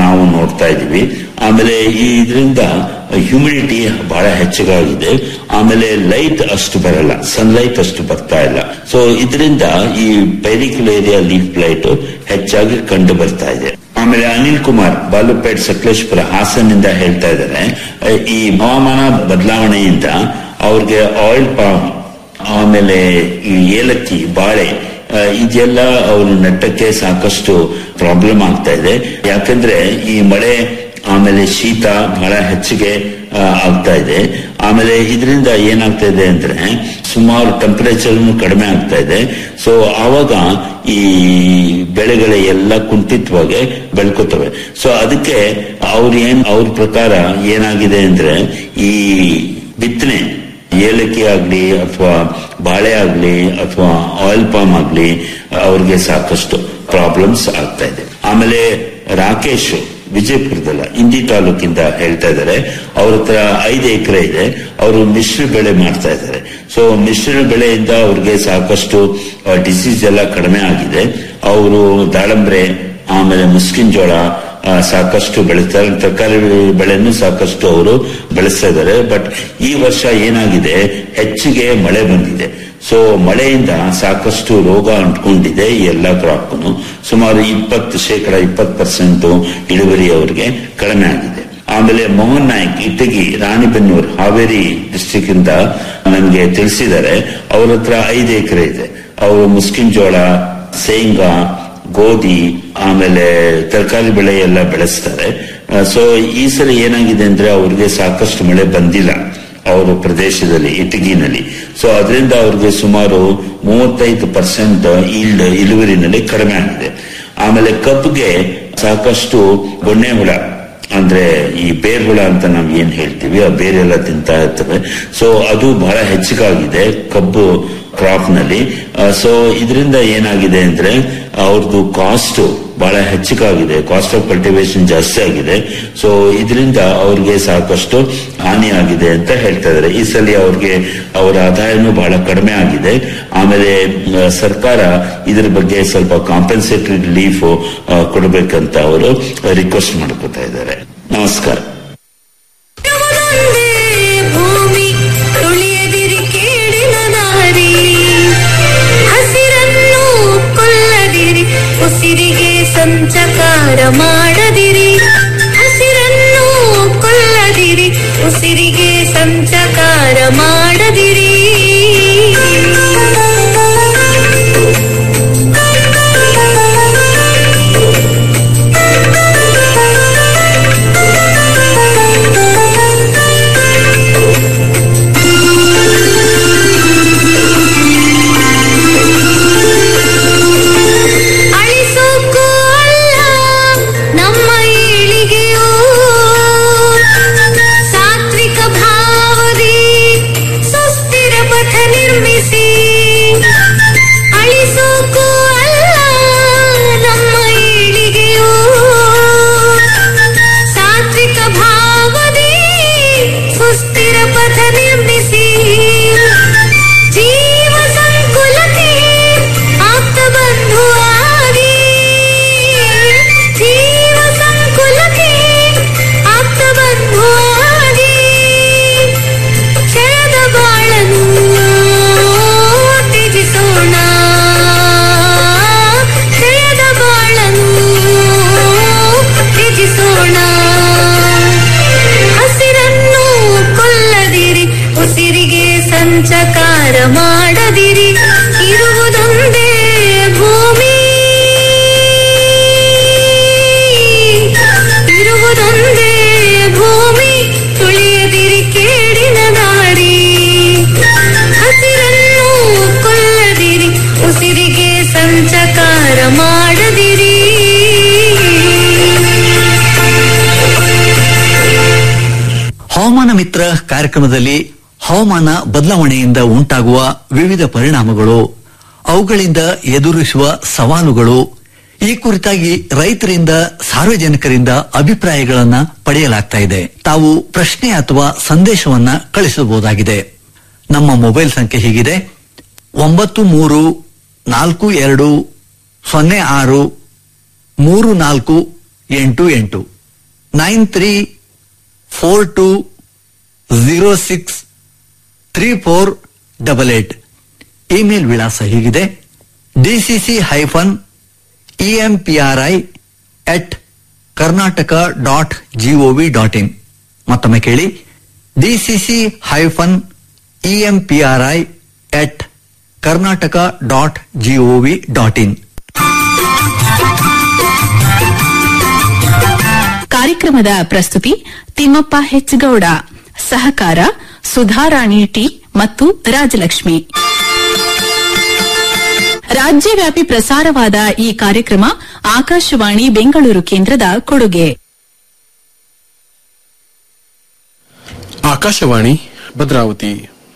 [SPEAKER 9] ನಾವು ನೋಡ್ತಾ ಇದೀವಿ ಆಮೇಲೆ ಈ ಇದರಿಂದ ಹ್ಯೂಮಿಡಿಟಿ ಬಹಳ ಹೆಚ್ಚಾಗಿದೆ ಆಮೇಲೆ ಲೈಟ್ ಅಷ್ಟು ಬರಲ್ಲ ಸನ್ಲೈಟ್ ಅಷ್ಟು ಬರ್ತಾ ಇಲ್ಲ ಸೊ ಇದರಿಂದ ಈ ಪೈರಿಕ್ಯುಲೇರಿಯಾ ಲೀಫ್ ಲೈಟ್ ಹೆಚ್ಚಾಗಿ ಕಂಡು ಬರ್ತಾ ಇದೆ ಆಮೇಲೆ ಅನಿಲ್ ಕುಮಾರ್ ಬಾಲುಪೇಟ್ ಸಕಲೇಶ್ಪುರ ಹಾಸನ್ನಿಂದ ಹೇಳ್ತಾ ಇದ್ದಾರೆ ಅಹ್, ಈ ಹವಾಮಾನ ಬದಲಾವಣೆಯಿಂದ ಅವ್ರಿಗೆ ಆಯಿಲ್ ಪಾಮ್ ಆಮೇಲೆ ಈ ಏಲಕ್ಕಿ ಬಾಳೆ ಆ, ಇದೆಲ್ಲ ಅವರು ನೆಟ್ಟಕ್ಕೆ ಸಾಕಷ್ಟು ಪ್ರಾಬ್ಲಮ್ ಆಗ್ತಾ ಇದೆ ಯಾಕಂದ್ರೆ ಈ ಮಳೆ ಆಮೇಲೆ ಶೀತ ಬಹಳ ಹೆಚ್ಚಿಗೆ ಆ, ಆಗ್ತಾ ಇದೆ ಆಮೇಲೆ ಇದರಿಂದ ಏನಾಗ್ತಾ ಇದೆ ಅಂದ್ರೆ ಸುಮಾರು ಟೆಂಪರೇಚರ್ ಕಡಿಮೆ ಆಗ್ತಾ ಇದೆ ಸೊ ಆವಾಗ ಈ ಬೆಳೆಗಳ ಎಲ್ಲ ಕುಂಠಿತವಾಗಿ ಬೆಳ್ಕೋತವೆ ಸೊ ಅದಕ್ಕೆ ಅವ್ರ ಏನ್ ಅವ್ರ ಪ್ರಕಾರ ಏನಾಗಿದೆ ಅಂದ್ರೆ ಈ ಬಿತ್ತನೆ ಏಲಕ್ಕಿ ಆಗ್ಲಿ ಅಥವಾ ಬಾಳೆ ಆಗ್ಲಿ ಅಥವಾ ಆಯಿಲ್ ಪಾಮ್ ಆಗ್ಲಿ ಅವ್ರಿಗೆ ಸಾಕಷ್ಟು ಪ್ರಾಬ್ಲಮ್ಸ್ ಆಗ್ತಾ ಇದೆ ಆಮೇಲೆ ರಾಕೇಶ್ ವಿಜಯಪುರದಲ್ಲ ಇಂಡಿ ತಾಲೂಕಿಂದ ಹೇಳ್ತಾ ಇದ್ದಾರೆ ಅವ್ರ ಹತ್ರ ಐದು ಎಕರೆ ಇದೆ ಅವರು ಮಿಶ್ರ ಬೆಳೆ ಮಾಡ್ತಾ ಇದ್ದಾರೆ ಸೊ ಮಿಶ್ರ ಬೆಳೆಯಿಂದ ಅವ್ರಿಗೆ ಸಾಕಷ್ಟು ಡಿಸೀಸ್ ಎಲ್ಲ ಕಡಿಮೆ ಆಗಿದೆ ಅವರು ದಾಳಂಬ್ರೆ ಆಮೇಲೆ ಮುಸ್ಕಿನ್ ಜೋಳ ಆ, ಸಾಕಷ್ಟು ಬೆಳೀತಾರೆ ತರಕಾರಿ ಬೆಳೆಯನ್ನು ಸಾಕಷ್ಟು ಅವರು ಬೆಳೆಸ್ತಾ ಇದ್ದಾರೆ ಬಟ್ ಈ ವರ್ಷ ಏನಾಗಿದೆ ಹೆಚ್ಚಿಗೆ ಮಳೆ ಬಂದಿದೆ ಸೊ ಮಳೆಯಿಂದ ಸಾಕಷ್ಟು ರೋಗ ಅಂಟ್ಕೊಂಡಿದೆ ಈ ಎಲ್ಲ ಕ್ರಾಪ್ನು ಸುಮಾರು ಇಪ್ಪತ್ತು ಶೇಕಡ ಇಪ್ಪತ್ತು ಪರ್ಸೆಂಟ್ ಇಳುವರಿ ಅವರಿಗೆ ಕಡಿಮೆ ಆಗಿದೆ ಆಮೇಲೆ ಮೋಹನ್ ನಾಯ್ಕ್ ಇಟಗಿ ರಾಣಿಬೆನ್ನೂರ್ ಹಾವೇರಿ ಡಿಸ್ಟಿಕ್ ಇಂದ ನನಗೆ ತಿಳಿಸಿದ್ದಾರೆ ಅವ್ರ ಹತ್ರ ಐದು ಎಕರೆ ಇದೆ ಅವರು ಮುಸ್ಕಿನ್ ಜೋಳ ಶೇಂಗಾ ಗೋಧಿ ಆಮೇಲೆ ತರಕಾರಿ ಬೆಳೆ ಎಲ್ಲ ಬೆಳೆಸ್ತಾರೆ ಸೊ ಈ ಸಲ ಏನಾಗಿದೆ ಅಂದ್ರೆ ಅವ್ರಿಗೆ ಸಾಕಷ್ಟು ಮಳೆ ಬಂದಿಲ್ಲ ಅವರ ಪ್ರದೇಶದಲ್ಲಿ ಇಟಗಿನಲ್ಲಿ ಸೊ ಅದರಿಂದ ಅವ್ರಿಗೆ ಸುಮಾರು ಮೂವತ್ತೈದು ಪರ್ಸೆಂಟ್ ಈಲ್ಡ್ ಇಳುವರಿನಲ್ಲಿ ಕಡಿಮೆ ಆಗಿದೆ ಆಮೇಲೆ ಕಬ್ಬಿಗೆ ಸಾಕಷ್ಟು ಗೊಣ್ಣೆ ಹುಳ ಅಂದ್ರೆ ಈ ಬೇರ್ ಹುಳ ಅಂತ ನಾವು ಏನ್ ಹೇಳ್ತೀವಿ ಆ ಬೇರೆಲ್ಲ ತಿಂತಾ ಇರ್ತವೆ ಸೊ ಅದು ಬಹಳ ಹೆಚ್ಚಿಗಾಗಿದೆ ಕಬ್ಬು ಕ್ರಾಪ್ ನಲ್ಲಿ ಸೊ ಇದರಿಂದ ಏನಾಗಿದೆ ಅಂದ್ರೆ ಅವ್ರದ್ದು ಕಾಸ್ಟ್ ಬಹಳ ಹೆಚ್ಚಿಗಾಗಿದೆ ಕಾಸ್ಟ್ ಆಫ್ ಕಲ್ಟಿವೇಶನ್ ಜಾಸ್ತಿ ಆಗಿದೆ ಸೊ ಇದರಿಂದ ಅವ್ರಿಗೆ ಸಾಕಷ್ಟು ಹಾನಿ ಆಗಿದೆ ಅಂತ ಹೇಳ್ತಾ ಇದ್ದಾರೆ ಈ ಸಲ ಅವ್ರಿಗೆ ಅವರ ಆದಾಯನೂ ಬಹಳ ಕಡಿಮೆ ಆಗಿದೆ ಆಮೇಲೆ ಆ, ಸರ್ಕಾರ ಇದ್ರ ಬಗ್ಗೆ ಸ್ವಲ್ಪ ಕಾಂಪೆನ್ಸೇಟರಿ ರಿಲೀಫ್ ಕೊಡಬೇಕಂತ ಅವರು ರಿಕ್ವೆಸ್ಟ್ ಮಾಡ್ಕೋತಾ ಇದ್ದಾರೆ ನಮಸ್ಕಾರ
[SPEAKER 4] ಇರುವುದೊಂದೇ ಭೂಮಿ ತುಳಿಯದಿರಿ ಕೇಡಿನ ದಾರಿ ಹಸಿರನ್ನು ಕೊಲ್ಲದಿರಿ ಉಸಿರಿಗೆ ಸಂಚಕಾರ ಮಾಡದಿರಿ ಹಸಿರನ್ನು ಕೊಲ್ಲದಿರಿ ಉಸಿರಿಗೆ ಸಂಚಕಾರ ಮಾಡದಿರಿ ಅಳಿಸೋಕ್ಕೂ ಅಲ್ಲ ನಮ್ಮ ಏಳಿಗೆಯೋ ಸಾತ್ವಿಕ ಭಾವದಿ ಸುಸ್ಥಿರ ಪಥ ನಿರ್ಮಿಸಿ ಅಳಿಸೋಕ್ಕೂ ಅಲ್ಲ ನಮ್ಮ ಏಳಿಗೆಯೋ ಸಾತ್ವಿಕ ಭಾವದಿ ಸುಸ್ಥಿರ ಪಥ ನಿರ್ಮಿಸಿ ಜೀವ ಸಂಕುಲಕ್ಕೆ ಆಪ್ತ ಬಂಧುವಾಗಿ ಜೀವ ಸಂಕುಲಕ್ಕೆ ಆಪ್ತ ಬಂಧುವಾಗಿ ಕ್ಷಣದ ಬಾಳನು ತ್ಯಜಿಸೋಣ ಕ್ಷಣದ ಬಾಳನು ತ್ಯಜಿಸೋಣ ಹಸಿರನ್ನು ಕೊಲ್ಲದಿರಿ ಉಸಿರಿಗೆ ಸಂಚಕಾರ ಮಾಡದಿರಿ ಇರುವುದೊಂದೇ ಭೂಮಿ ಇರುವುದೊಂದೇ ಭೂಮಿ ತುಳಿಯದಿರಿ ಕೇಡಿನ ದಾರಿ ಹಸಿರನ್ನು ಕೊಲ್ಲದಿರಿ ಉಸಿರಿಗೆ ಸಂಚಕಾರ ಮಾಡದಿರಿ
[SPEAKER 5] ಹವಾಮಾನ ಮಿತ್ರ ಕಾರ್ಯಕ್ರಮದಲ್ಲಿ ಹವಾಮಾನ ಬದಲಾವಣೆಯಿಂದ ಉಂಟಾಗುವ ವಿವಿಧ ಪರಿಣಾಮಗಳು ಅವುಗಳಿಂದ ಎದುರಿಸುವ ಸವಾಲುಗಳು ಈ ಕುರಿತಾಗಿ ರೈತರಿಂದ ಸಾರ್ವಜನಿಕರಿಂದ ಅಭಿಪ್ರಾಯಗಳನ್ನ ಪಡೆಯಲಾಗ್ತಾ ಇದೆ ತಾವು ಪ್ರಶ್ನೆ ಅಥವಾ ಸಂದೇಶವನ್ನ ಕಳಿಸಬಹುದಾಗಿದೆ ನಮ್ಮ ಮೊಬೈಲ್ ಸಂಖ್ಯೆ ಹೀಗಿದೆ ಒಂಬತ್ತು ಮೂರು ನಾಲ್ಕು ಎರಡು ಸೊನ್ನೆ ಆರು ಮೂರು ನಾಲ್ಕು ಎಂಟು ಎಂಟು nine three four two zero six three four double eight email ವಿಳಾಸ ಹೀಗಿದೆ DCC hyphen EMPRI at Karnataka dot GOV dot in ಮತ್ತೊಮ್ಮೆ ಕೇಳಿ DCC hyphen EMPRI at Karnataka dot GOV dot in
[SPEAKER 3] ಕಾರ್ಯಕ್ರಮದ ಪ್ರಸ್ತುತಿ ತಿಮ್ಮಪ್ಪ ಹೆಚ್ಗೌಡ ಸಹಕಾರ ಸುಧಾರಾಣಿ ಟಿ ಮತ್ತು ರಾಜಲಕ್ಷ್ಮಿ ರಾಜ್ಯವ್ಯಾಪಿ ಪ್ರಸಾರವಾದ ಈ ಕಾರ್ಯಕ್ರಮ ಆಕಾಶವಾಣಿ ಬೆಂಗಳೂರು ಕೇಂದ್ರದ ಕೊಡುಗೆ
[SPEAKER 10] ಆಕಾಶವಾಣಿ ಭದ್ರಾವತಿ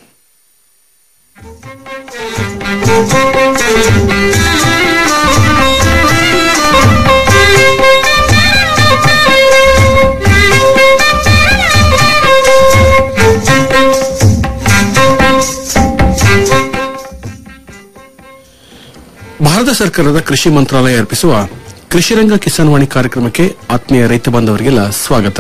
[SPEAKER 10] ಭಾರತ ಸರ್ಕಾರದ ಕೃಷಿ ಮಂತ್ರಾಲಯ ಅರ್ಪಿಸುವ ಕೃಷಿರಂಗ ಕಿಸಾನ್ ವಾಣಿ ಕಾರ್ಯಕ್ರಮಕ್ಕೆ ಆತ್ಮೀಯ ರೈತ ಬಾಂಧವರಿಗೆಲ್ಲ ಸ್ವಾಗತ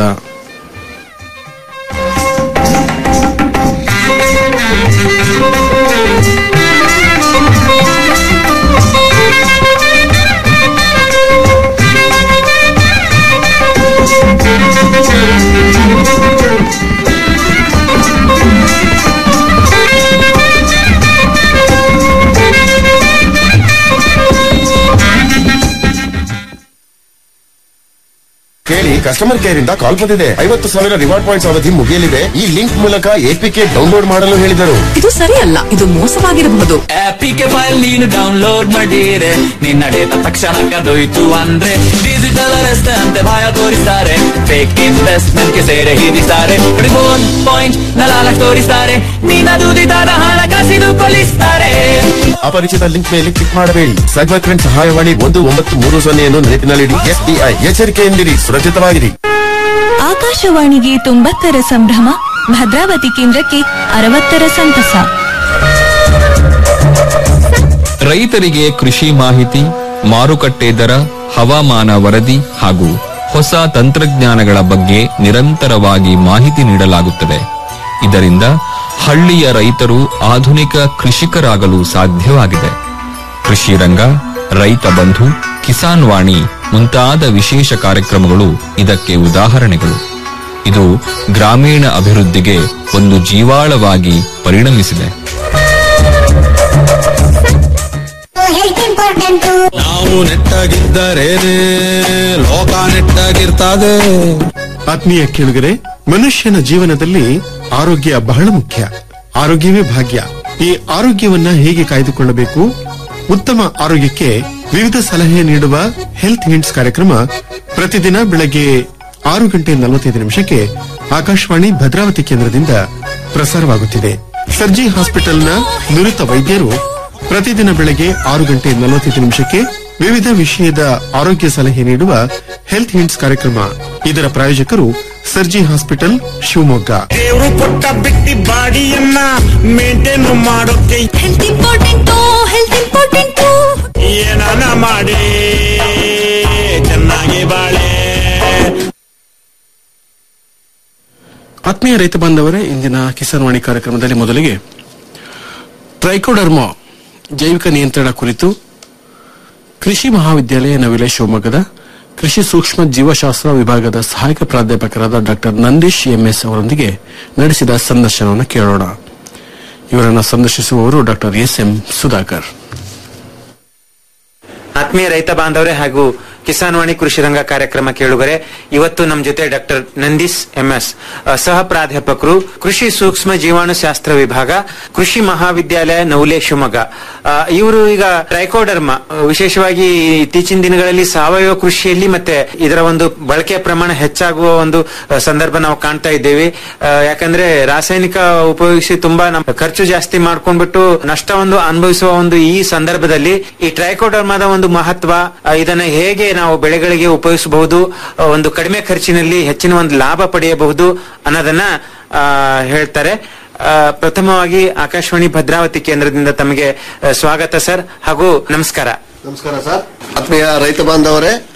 [SPEAKER 11] ಕೇಳಿ ಕಸ್ಟಮರ್ ಕೇರ್ ಇಂದ ಕಾಲ್ ಬಂದಿದೆ ಐವತ್ತು ಸಾವಿರ ರಿವಾರ್ಡ್ ಪಾಯಿಂಟ್ಸ್ ಅವಧಿ ಮುಗಿಯಲಿದೆ ಈ ಲಿಂಕ್ ಮೂಲಕ ಎಪಿಕೆ ಡೌನ್ಲೋಡ್ ಮಾಡಲು ಹೇಳಿದರು
[SPEAKER 12] ಇದು ಸರಿಯಲ್ಲ ಇದು ಮೋಸವಾಗಿರಬಹುದು
[SPEAKER 13] ಆಪಿಗೆ ಫೈಲ್ ನೀನು ಡೌನ್ಲೋಡ್ ಮಾಡಿರೆ ನಿನ್ನ ಡೇಟಾ ತಕ್ಷಣ ಕದೋಯ್ತು ಅಂದ್ರೆ ಡಿಜಿಟಲ್ ಅರೆಸ್ಟ್ ಅಂತೆ ಭಯ ತೋರಿಸ್ತಾರೆ ಫೇಕ್ ಇನ್ವೆಸ್ಟ್ಮೆಂಟ್ ಗೆ ಸೇರೆ ಹಿಡಿಸ್ತಾರೆ ರಿಮೋಟ್ ಪಾಯಿಂಟ್ ನಲಾಲ ತೋರಿಸ್ತಾರೆ ನಿನ್ನ ದುಡಿದಾದ ಹಣ ಕಸಿದು ಕೊಲಿಸ್ತಾರೆ
[SPEAKER 11] ಅಪರಿಚಿತ ಲಿಂಕ್ ಮೇಲೆ ಕ್ಲಿಕ್ ಮಾಡಬೇಡಿ ಸೈಬರ್ ಕ್ರೈಮ್ ಸಹಾಯವಾಣಿ ಒಂದು ಒಂಬತ್ತು ಮೂರು ಸೊನ್ನೆಯನ್ನು ನೆನಪಿನಲ್ಲಿಡಿ ಎಸ್ಬಿಐ ಎಚ್ಚರಿಕೆಯಿಂದಿರಿ ಸುರಕ್ಷಿತವಾಗಿರಿ
[SPEAKER 14] ಆಕಾಶವಾಣಿಗೆ ತೊಂಬತ್ತರ ಸಂಭ್ರಮ ಭದ್ರಾವತಿ ಕೇಂದ್ರಕ್ಕೆ ಅರವತ್ತರ ಸಂತಸ
[SPEAKER 15] ರೈತರಿಗೆ ಕೃಷಿ ಮಾಹಿತಿ ಮಾರುಕಟ್ಟೆ ದರ ಹವಾಮಾನ ವರದಿ ಹಾಗೂ ಹೊಸ ತಂತ್ರಜ್ಞಾನಗಳ ಬಗ್ಗೆ ನಿರಂತರವಾಗಿ ಮಾಹಿತಿ ನೀಡಲಾಗುತ್ತದೆ ಇದರಿಂದ ಹಳ್ಳಿಯ ರೈತರು ಆಧುನಿಕ ಕೃಷಿಕರಾಗಲು ಸಾಧ್ಯವಾಗಿದೆ ಕೃಷಿ ರಂಗ ರೈತ ಬಂಧು ಕಿಸಾನ್ ವಾಣಿ ಮುಂತಾದ ವಿಶೇಷ ಕಾರ್ಯಕ್ರಮಗಳು ಇದಕ್ಕೆ ಉದಾಹರಣೆಗಳು ಇದು ಗ್ರಾಮೀಣ ಅಭಿವೃದ್ಧಿಗೆ ಒಂದು ಜೀವಾಳವಾಗಿ ಪರಿಣಮಿಸಿದೆ
[SPEAKER 16] ನಾವು ನೆಟ್ಟಾಗಿದ್ದರೆ ಲೋಕ ನೆಟ್ಟಾಗಿರ್ತದೆ
[SPEAKER 10] ಆತ್ಮೀಯ ಕೇಳುಗರೆ ಮನುಷ್ಯನ ಜೀವನದಲ್ಲಿ ಆರೋಗ್ಯ ಬಹಳ ಮುಖ್ಯ ಆರೋಗ್ಯವೇ ಭಾಗ್ಯ ಈ ಆರೋಗ್ಯವನ್ನ ಹೇಗೆ ಕಾಯ್ದುಕೊಳ್ಳಬೇಕು ಉತ್ತಮ ಆರೋಗ್ಯಕ್ಕೆ ವಿವಿಧ ಸಲಹೆ ನೀಡುವ ಹೆಲ್ತ್ ಹಿಂಟ್ಸ್ ಕಾರ್ಯಕ್ರಮ ಪ್ರತಿದಿನ ಬೆಳಗ್ಗೆ ಆರು ಗಂಟೆ ನಲವತ್ತೈದು ನಿಮಿಷಕ್ಕೆ ಆಕಾಶವಾಣಿ ಭದ್ರಾವತಿ ಕೇಂದ್ರದಿಂದ ಪ್ರಸಾರವಾಗುತ್ತಿದೆ ಸರ್ಜಿ ಹಾಸ್ಪಿಟಲ್ನ ನುರಿತ ವೈದ್ಯರು ಪ್ರತಿದಿನ ಬೆಳಗ್ಗೆ ಆರು ಗಂಟೆ ನಲವತ್ತೈದು ನಿಮಿಷಕ್ಕೆ ವಿವಿಧ ವಿಷಯದ ಆರೋಗ್ಯ ಸಲಹೆ ನೀಡುವ ಹೆಲ್ತ್ ಹಿಂಟ್ಸ್ ಕಾರ್ಯಕ್ರಮ ಇದರ ಪ್ರಾಯೋಜಕರು ಸರ್ಜಿ ಹಾಸ್ಪಿಟಲ್ ಶಿವಮೊಗ್ಗ
[SPEAKER 16] ದೇವರು ಕೊಟ್ಟ ಬಿಟ್ಟಿ ಬಾಡಿಯನ್ನ ಮೇಂಟೈನ್ ಮಾಡೋಕೆ ಹೆಲ್ತ್ ಇಂಪಾರ್ಟೆಂಟು ಹೆಲ್ತ್ ಇಂಪಾರ್ಟೆಂಟು ಏನಾನ ಮಾಡಿ ಚೆನ್ನಾಗಿ ಬಾಳೆ
[SPEAKER 10] ಆತ್ಮೀಯ ರೈತ ಬಾಂಧವರೇ ಇಂದಿನ ಕಿಸಾನ್ ವಾಣಿ ಕಾರ್ಯಕ್ರಮದಲ್ಲಿ ಮೊದಲಿಗೆ ಟ್ರೈಕೋಡರ್ಮಾ ಜೈವಿಕ ನಿಯಂತ್ರಣ ಕುರಿತು ಕೃಷಿ ಮಹಾವಿದ್ಯಾಲಯ ನವಿಲೆ ಶಿವಮೊಗ್ಗದ ಕೃಷಿ ಸೂಕ್ಷ್ಮ ಜೀವಶಾಸ್ತ್ರ ವಿಭಾಗದ ಸಹಾಯಕ ಪ್ರಾಧ್ಯಾಪಕರಾದ ಡಾಕ್ಟರ್ ನಂದೀಶ್ ಎಂಎಸ್ ಅವರೊಂದಿಗೆ ನಡೆಸಿದ ಸಂದರ್ಶನವನ್ನು ಕೇಳೋಣ ಇವರನ್ನು ಸಂದರ್ಶಿಸುವವರು ಡಾಕ್ಟರ್ ಎಸ್ ಎಂ ಸುಧಾಕರ್
[SPEAKER 17] ಆತ್ಮೀಯ ರೈತ ಬಾಂಧವರೇ ಹಾಗೂ ಕಿಸಾನ್ ವಾಣಿ ಕೃಷಿ ರಂಗ ಕಾರ್ಯಕ್ರಮ ಕೇಳುಗರೆ ಇವತ್ತು ನಮ್ಮ ಜೊತೆ ಡಾಕ್ಟರ್ ನಂದೀಶ್ ಎಂಎಸ್ ಸಹ ಪ್ರಾಧ್ಯಾಪಕರು ಕೃಷಿ ಸೂಕ್ಷ್ಮ ಜೀವಾಣು ಶಾಸ್ತ್ರ ವಿಭಾಗ ಕೃಷಿ ಮಹಾವಿದ್ಯಾಲಯ ನೌಲೆ ಶಿವಮೊಗ್ಗ ಇವರು ಈಗ ಟ್ರೈಕೋಡರ್ಮ ವಿಶೇಷವಾಗಿ ಇತ್ತೀಚಿನ ದಿನಗಳಲ್ಲಿ ಸಾವಯವ ಕೃಷಿಯಲ್ಲಿ ಮತ್ತೆ ಇದರ ಒಂದು ಬಳಕೆಯ ಪ್ರಮಾಣ ಹೆಚ್ಚಾಗುವ ಒಂದು ಆ, ಸಂದರ್ಭ ನಾವು ಕಾಣ್ತಾ ಇದ್ದೇವೆ ಆ, ಯಾಕಂದ್ರೆ ರಾಸಾಯನಿಕ ಉಪಯೋಗಿಸಿ ತುಂಬಾ ನಮ್ಮ ಖರ್ಚು ಜಾಸ್ತಿ ಮಾಡ್ಕೊಂಡ್ಬಿಟ್ಟು ನಷ್ಟವನ್ನು ಅನುಭವಿಸುವ ಒಂದು ಈ ಸಂದರ್ಭದಲ್ಲಿ ಈ ಟ್ರೈಕೋಡರ್ಮಾದ ಒಂದು ಮಹತ್ವ ಆ, ಇದನ್ನ ಹೇಗೆ ನಾವು ಬೆಳೆಗಳಿಗೆ ಉಪಯೋಗಿಸಬಹುದು ಆ, ಒಂದು ಕಡಿಮೆ ಖರ್ಚಿನಲ್ಲಿ ಹೆಚ್ಚಿನ ಒಂದು ಲಾಭ ಪಡೆಯಬಹುದು ಅನ್ನೋದನ್ನ ಆ, ಹೇಳ್ತಾರೆ ಆ, ಪ್ರಥಮವಾಗಿ ಆಕಾಶವಾಣಿ ಭದ್ರಾವತಿ ಕೇಂದ್ರದಿಂದ ತಮಗೆ ಆ, ಸ್ವಾಗತ ಸರ್ ಹಾಗೂ ನಮಸ್ಕಾರ
[SPEAKER 18] ನಮಸ್ಕಾರ ಸರ್ ಆತ್ಮೀಯ ರೈತ ಬಾಂಧವರೇ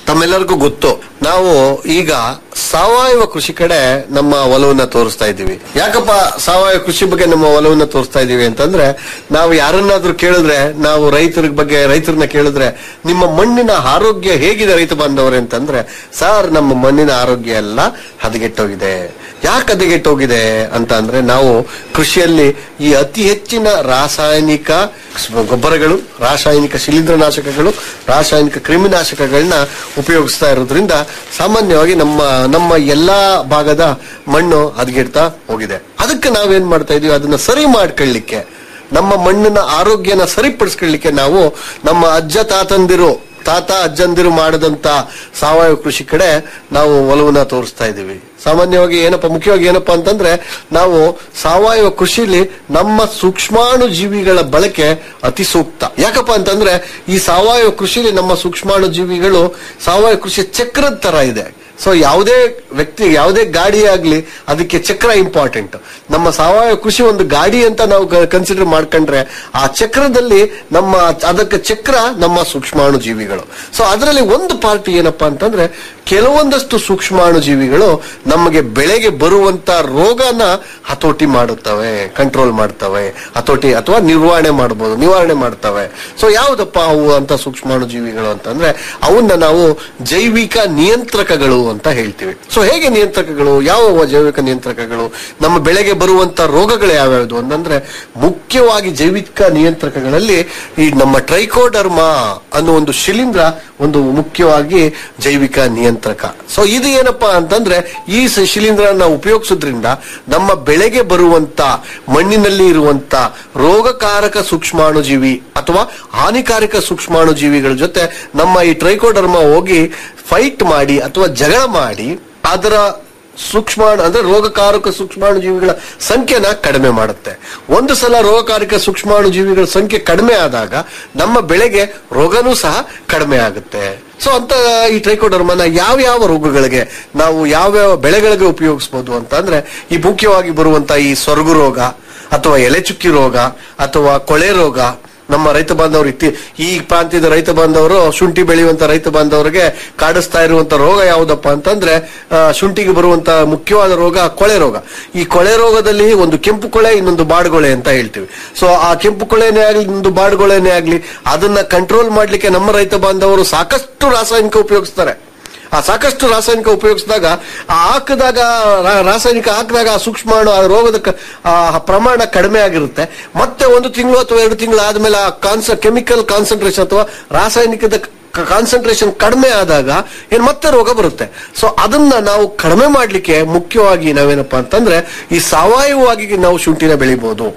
[SPEAKER 18] ತಮ್ಮೆಲ್ಲರಿಗೂ ಗೊತ್ತು ನಾವು ಈಗ ಸಾವಯವ ಕೃಷಿ ಕಡೆ ನಮ್ಮ ಒಲವನ್ನ ತೋರಿಸ್ತಾ ಇದ್ದೀವಿ ಯಾಕಪ್ಪ ಸಾವಯವ ಕೃಷಿ ಬಗ್ಗೆ ನಮ್ಮ ಒಲವನ್ನ ತೋರಿಸ್ತಾ ಇದ್ದೀವಿ ಅಂತಂದ್ರೆ ನಾವು ಯಾರನ್ನಾದ್ರೂ ಕೇಳಿದ್ರೆ ನಾವು ರೈತರ ಬಗ್ಗೆ ರೈತರನ್ನ ಕೇಳಿದ್ರೆ ನಿಮ್ಮ ಮಣ್ಣಿನ ಆರೋಗ್ಯ ಹೇಗಿದೆ ರೈತ ಬಾಂಧವರೇ ಅಂತಂದ್ರೆ ಸರ್ ನಮ್ಮ ಮಣ್ಣಿನ ಆರೋಗ್ಯ ಎಲ್ಲ ಹದಗೆಟ್ಟೋಗಿದೆ ಯಾಕೆ ಹದಗೆಟ್ಟೋಗಿದೆ ಅಂತ ಅಂದ್ರೆ ನಾವು ಕೃಷಿಯಲ್ಲಿ ಈ ಅತಿ ಹೆಚ್ಚಿನ ರಾಸಾಯನಿಕ ಸ್- ಗೊಬ್ಬರಗಳು ರಾಸಾಯನಿಕ ಶಿಲೀಂಧ್ರನಾಶಕಗಳು ರಾಸಾಯನಿಕ ಕ್ರಿಮಿನಾಶಕಗಳನ್ನ ಉಪಯೋಗಿಸ್ತಾ ಇರೋದ್ರಿಂದ ಸಾಮಾನ್ಯವಾಗಿ ನಮ್ಮ ನಮ್ಮ ಎಲ್ಲಾ ಭಾಗದ ಮಣ್ಣು ಹದಗೆಡ್ತಾ ಹೋಗಿದೆ ಅದಕ್ಕೆ ನಾವೇನ್ ಮಾಡ್ತಾ ಇದೀವಿ ಅದನ್ನ ಸರಿ ಮಾಡ್ಕೊಳ್ಳಿಕ್ಕೆ ನಮ್ಮ ಮಣ್ಣಿನ ಆರೋಗ್ಯನ ಸರಿಪಡಿಸ್ಕೊಳ್ಳಿಕ್ಕೆ ನಾವು ನಮ್ಮ ಅಜ್ಜ ತಾತಂದಿರು ತಾತ ಅಜ್ಜಂದಿರು ಮಾಡದಂತ ಸಾವಯವ ಕೃಷಿ ಕಡೆ ನಾವು ಒಲವನ್ನ ತೋರಿಸ್ತಾ ಇದ್ದೀವಿ ಸಾಮಾನ್ಯವಾಗಿ ಏನಪ್ಪ ಮುಖ್ಯವಾಗಿ ಏನಪ್ಪಾ ಅಂತಂದ್ರೆ ನಾವು ಸಾವಯವ ಕೃಷಿಲಿ ನಮ್ಮ ಸೂಕ್ಷ್ಮಾಣು ಜೀವಿಗಳ ಬಳಕೆ ಅತಿ ಸೂಕ್ತ ಯಾಕಪ್ಪ ಅಂತಂದ್ರೆ ಈ ಸಾವಯವ ಕೃಷಿಲಿ ನಮ್ಮ ಸೂಕ್ಷ್ಮಾಣು ಜೀವಿಗಳು ಸಾವಯವ ಕೃಷಿ ಚಕ್ರದ ತರ ಇದೆ ಸೊ ಯಾವುದೇ ವ್ಯಕ್ತಿ ಯಾವುದೇ ಗಾಡಿ ಆಗ್ಲಿ ಅದಕ್ಕೆ ಚಕ್ರ ಇಂಪಾರ್ಟೆಂಟ್ ನಮ್ಮ ಸಾವಯವ ಕೃಷಿ ಒಂದು ಗಾಡಿ ಅಂತ ನಾವು ಕನ್ಸಿಡರ್ ಮಾಡ್ಕೊಂಡ್ರೆ ಆ ಚಕ್ರದಲ್ಲಿ ನಮ್ಮ ಅದಕ್ಕೆ ಚಕ್ರ ನಮ್ಮ ಸೂಕ್ಷ್ಮಾಣು ಜೀವಿಗಳು ಸೊ ಅದರಲ್ಲಿ ಒಂದು ಪಾರ್ಟ್ ಏನಪ್ಪಾ ಅಂತಂದ್ರೆ ಕೆಲವೊಂದಷ್ಟು ಸೂಕ್ಷ್ಮಾಣು ಜೀವಿಗಳು ನಮಗೆ ಬೆಳೆಗೆ ಬರುವಂತ ರೋಗನ ಹತೋಟಿ ಮಾಡುತ್ತವೆ ಕಂಟ್ರೋಲ್ ಮಾಡ್ತವೆ ಹತೋಟಿ ಅಥವಾ ನಿರ್ವಹಣೆ ಮಾಡಬಹುದು ನಿವಾರಣೆ ಮಾಡ್ತವೆ ಸೊ ಯಾವುದಪ್ಪ ಅವು ಅಂತ ಸೂಕ್ಷ್ಮಾಣು ಜೀವಿಗಳು ಅಂತಂದ್ರೆ ಅವನ್ನ ನಾವು ಜೈವಿಕ ನಿಯಂತ್ರಕಗಳು ಅಂತ ಹೇಳ್ತೀವಿ ಸೊ ಹೇಗೆ ನಿಯಂತ್ರಕಗಳು ಯಾವ ಜೈವಿಕ ನಿಯಂತ್ರಕಗಳು ನಮ್ಮ ಬೆಳೆಗೆ ಬರುವಂತ ರೋಗಗಳು ಯಾವ್ಯಾವುದು ಅಂತಂದ್ರೆ ಮುಖ್ಯವಾಗಿ ಜೈವಿಕ ನಿಯಂತ್ರಕಗಳಲ್ಲಿ ಈ ನಮ್ಮ ಟ್ರೈಕೋಡರ್ಮಾ ಅನ್ನೋ ಒಂದು ಶಿಲೀಂಧ್ರ ಒಂದು ಮುಖ್ಯವಾಗಿ ಜೈವಿಕ ನಿಯಂತ್ರಕ ಸೊ ಇದು ಏನಪ್ಪಾ ಅಂತಂದ್ರೆ ಈ ಸ- ಶಿಲೀಂಧ್ರನ ಉಪಯೋಗಿಸೋದ್ರಿಂದ ನಮ್ಮ ಬೆಳೆಗೆ ಬರುವಂತ ಮಣ್ಣಿನಲ್ಲಿ ಇರುವಂತ ರೋಗಕಾರಕ ಸೂಕ್ಷ್ಮಾಣುಜೀವಿ ಅಥವಾ ಹಾನಿಕಾರಕ ಸೂಕ್ಷ್ಮಾಣುಜೀವಿಗಳ ಜೊತೆ ನಮ್ಮ ಈ ಟ್ರೈಕೋಡರ್ಮಾ ಹೋಗಿ ಫೈಟ್ ಮಾಡಿ ಅಥವಾ ಜಗಳ ಮಾಡಿ ಅದರ ಸೂಕ್ಷ್ಮಾಣು ಅಂದ್ರೆ ರೋಗಕಾರಕ ಸೂಕ್ಷ್ಮಾಣು ಜೀವಿಗಳ ಸಂಖ್ಯೆನ ಕಡಿಮೆ ಮಾಡುತ್ತೆ ಒಂದು ಸಲ ರೋಗಕಾರಕ ಸೂಕ್ಷ್ಮಾಣು ಜೀವಿಗಳ ಸಂಖ್ಯೆ ಕಡಿಮೆ ಆದಾಗ ನಮ್ಮ ಬೆಳೆಗೆ ರೋಗನೂ ಸಹ ಕಡಿಮೆ ಆಗುತ್ತೆ ಸೊ ಅಂತ ಈ ಟ್ರೈಕೋಡರ್ಮನ ಯಾವ ಯಾವ ರೋಗಗಳಿಗೆ ನಾವು ಯಾವ್ಯಾವ ಬೆಳೆಗಳಿಗೆ ಉಪಯೋಗಿಸಬಹುದು ಅಂತ ಅಂದ್ರೆ ಈ ಮುಖ್ಯವಾಗಿ ಬರುವಂತ ಈ ಸೊರಗು ರೋಗ ಅಥವಾ ಎಲೆಚುಕ್ಕಿ ರೋಗ ಅಥವಾ ಕೊಳೆ ರೋಗ ನಮ್ಮ ರೈತ ಬಾಂಧವರು ಇತ್ತಿ ಈ ಪ್ರಾಂತ್ಯದ ರೈತ ಬಾಂಧವರು ಶುಂಠಿ ಬೆಳೆಯುವಂತ ರೈತ ಬಾಂಧವರಿಗೆ ಕಾಡಿಸ್ತಾ ಇರುವಂತ ರೋಗ ಯಾವುದಪ್ಪ ಅಂತಂದ್ರೆ ಆ, ಶುಂಠಿಗೆ ಬರುವಂತ ಮುಖ್ಯವಾದ ರೋಗ ಕೊಳೆ ರೋಗ ಈ ಕೊಳೆ ರೋಗದಲ್ಲಿ ಒಂದು ಕೆಂಪು ಕೊಳೆ ಇನ್ನೊಂದು ಬಾಡ್ಗೊಳೆ ಅಂತ ಹೇಳ್ತೀವಿ ಸೊ ಆ ಕೆಂಪು ಕೊಳೆನೇ ಆಗ್ಲಿ ಇನ್ನೊಂದು ಬಾಡ್ಗೊಳೆನೇ ಆಗ್ಲಿ ಅದನ್ನ ಕಂಟ್ರೋಲ್ ಮಾಡ್ಲಿಕ್ಕೆ ನಮ್ಮ ರೈತ ಬಾಂಧವರು ಸಾಕಷ್ಟು ರಾಸಾಯನಿಕ ಉಪಯೋಗಿಸ್ತಾರೆ ಆ ಸಾಕಷ್ಟು ರಾಸಾಯನಿಕ ಉಪಯೋಗಿಸಿದಾಗ ಆ ಹಾಕಿದಾಗ ರಾ- ರಾಸಾಯನಿಕ ಹಾಕಿದಾಗ ಆ ಸೂಕ್ಷ್ಮಾಣು ಆ ರೋಗದ ಕ- ಆ ಪ್ರಮಾಣ ಕಡಿಮೆ ಆಗಿರುತ್ತೆ ಮತ್ತೆ ಒಂದು ತಿಂಗಳು ಅಥವಾ ಎರಡು ತಿಂಗಳು ಆದ್ಮೇಲೆ ಆ ಕಾನ್ಸ ಕೆಮಿಕಲ್ ಕಾನ್ಸಂಟ್ರೇಷನ್ ಅಥವಾ ರಾಸಾಯನಿಕದ ಕಾನ್ಸಂಟ್ರೇಷನ್ ಕಡಿಮೆ ಆದಾಗ ಏನ್ ಮತ್ತೆ ರೋಗ ಬರುತ್ತೆ ಸೊ ಅದನ್ನ ನಾವು ಕಡಿಮೆ ಮಾಡ್ಲಿಕ್ಕೆ ಮುಖ್ಯವಾಗಿ ನಾವೇನಪ್ಪಾ ಅಂತಂದ್ರೆ ಈ ಸಾವಯವವಾಗಿ ನಾವು ಶುಂಠಿನ ಬೆಳಿಬಹುದು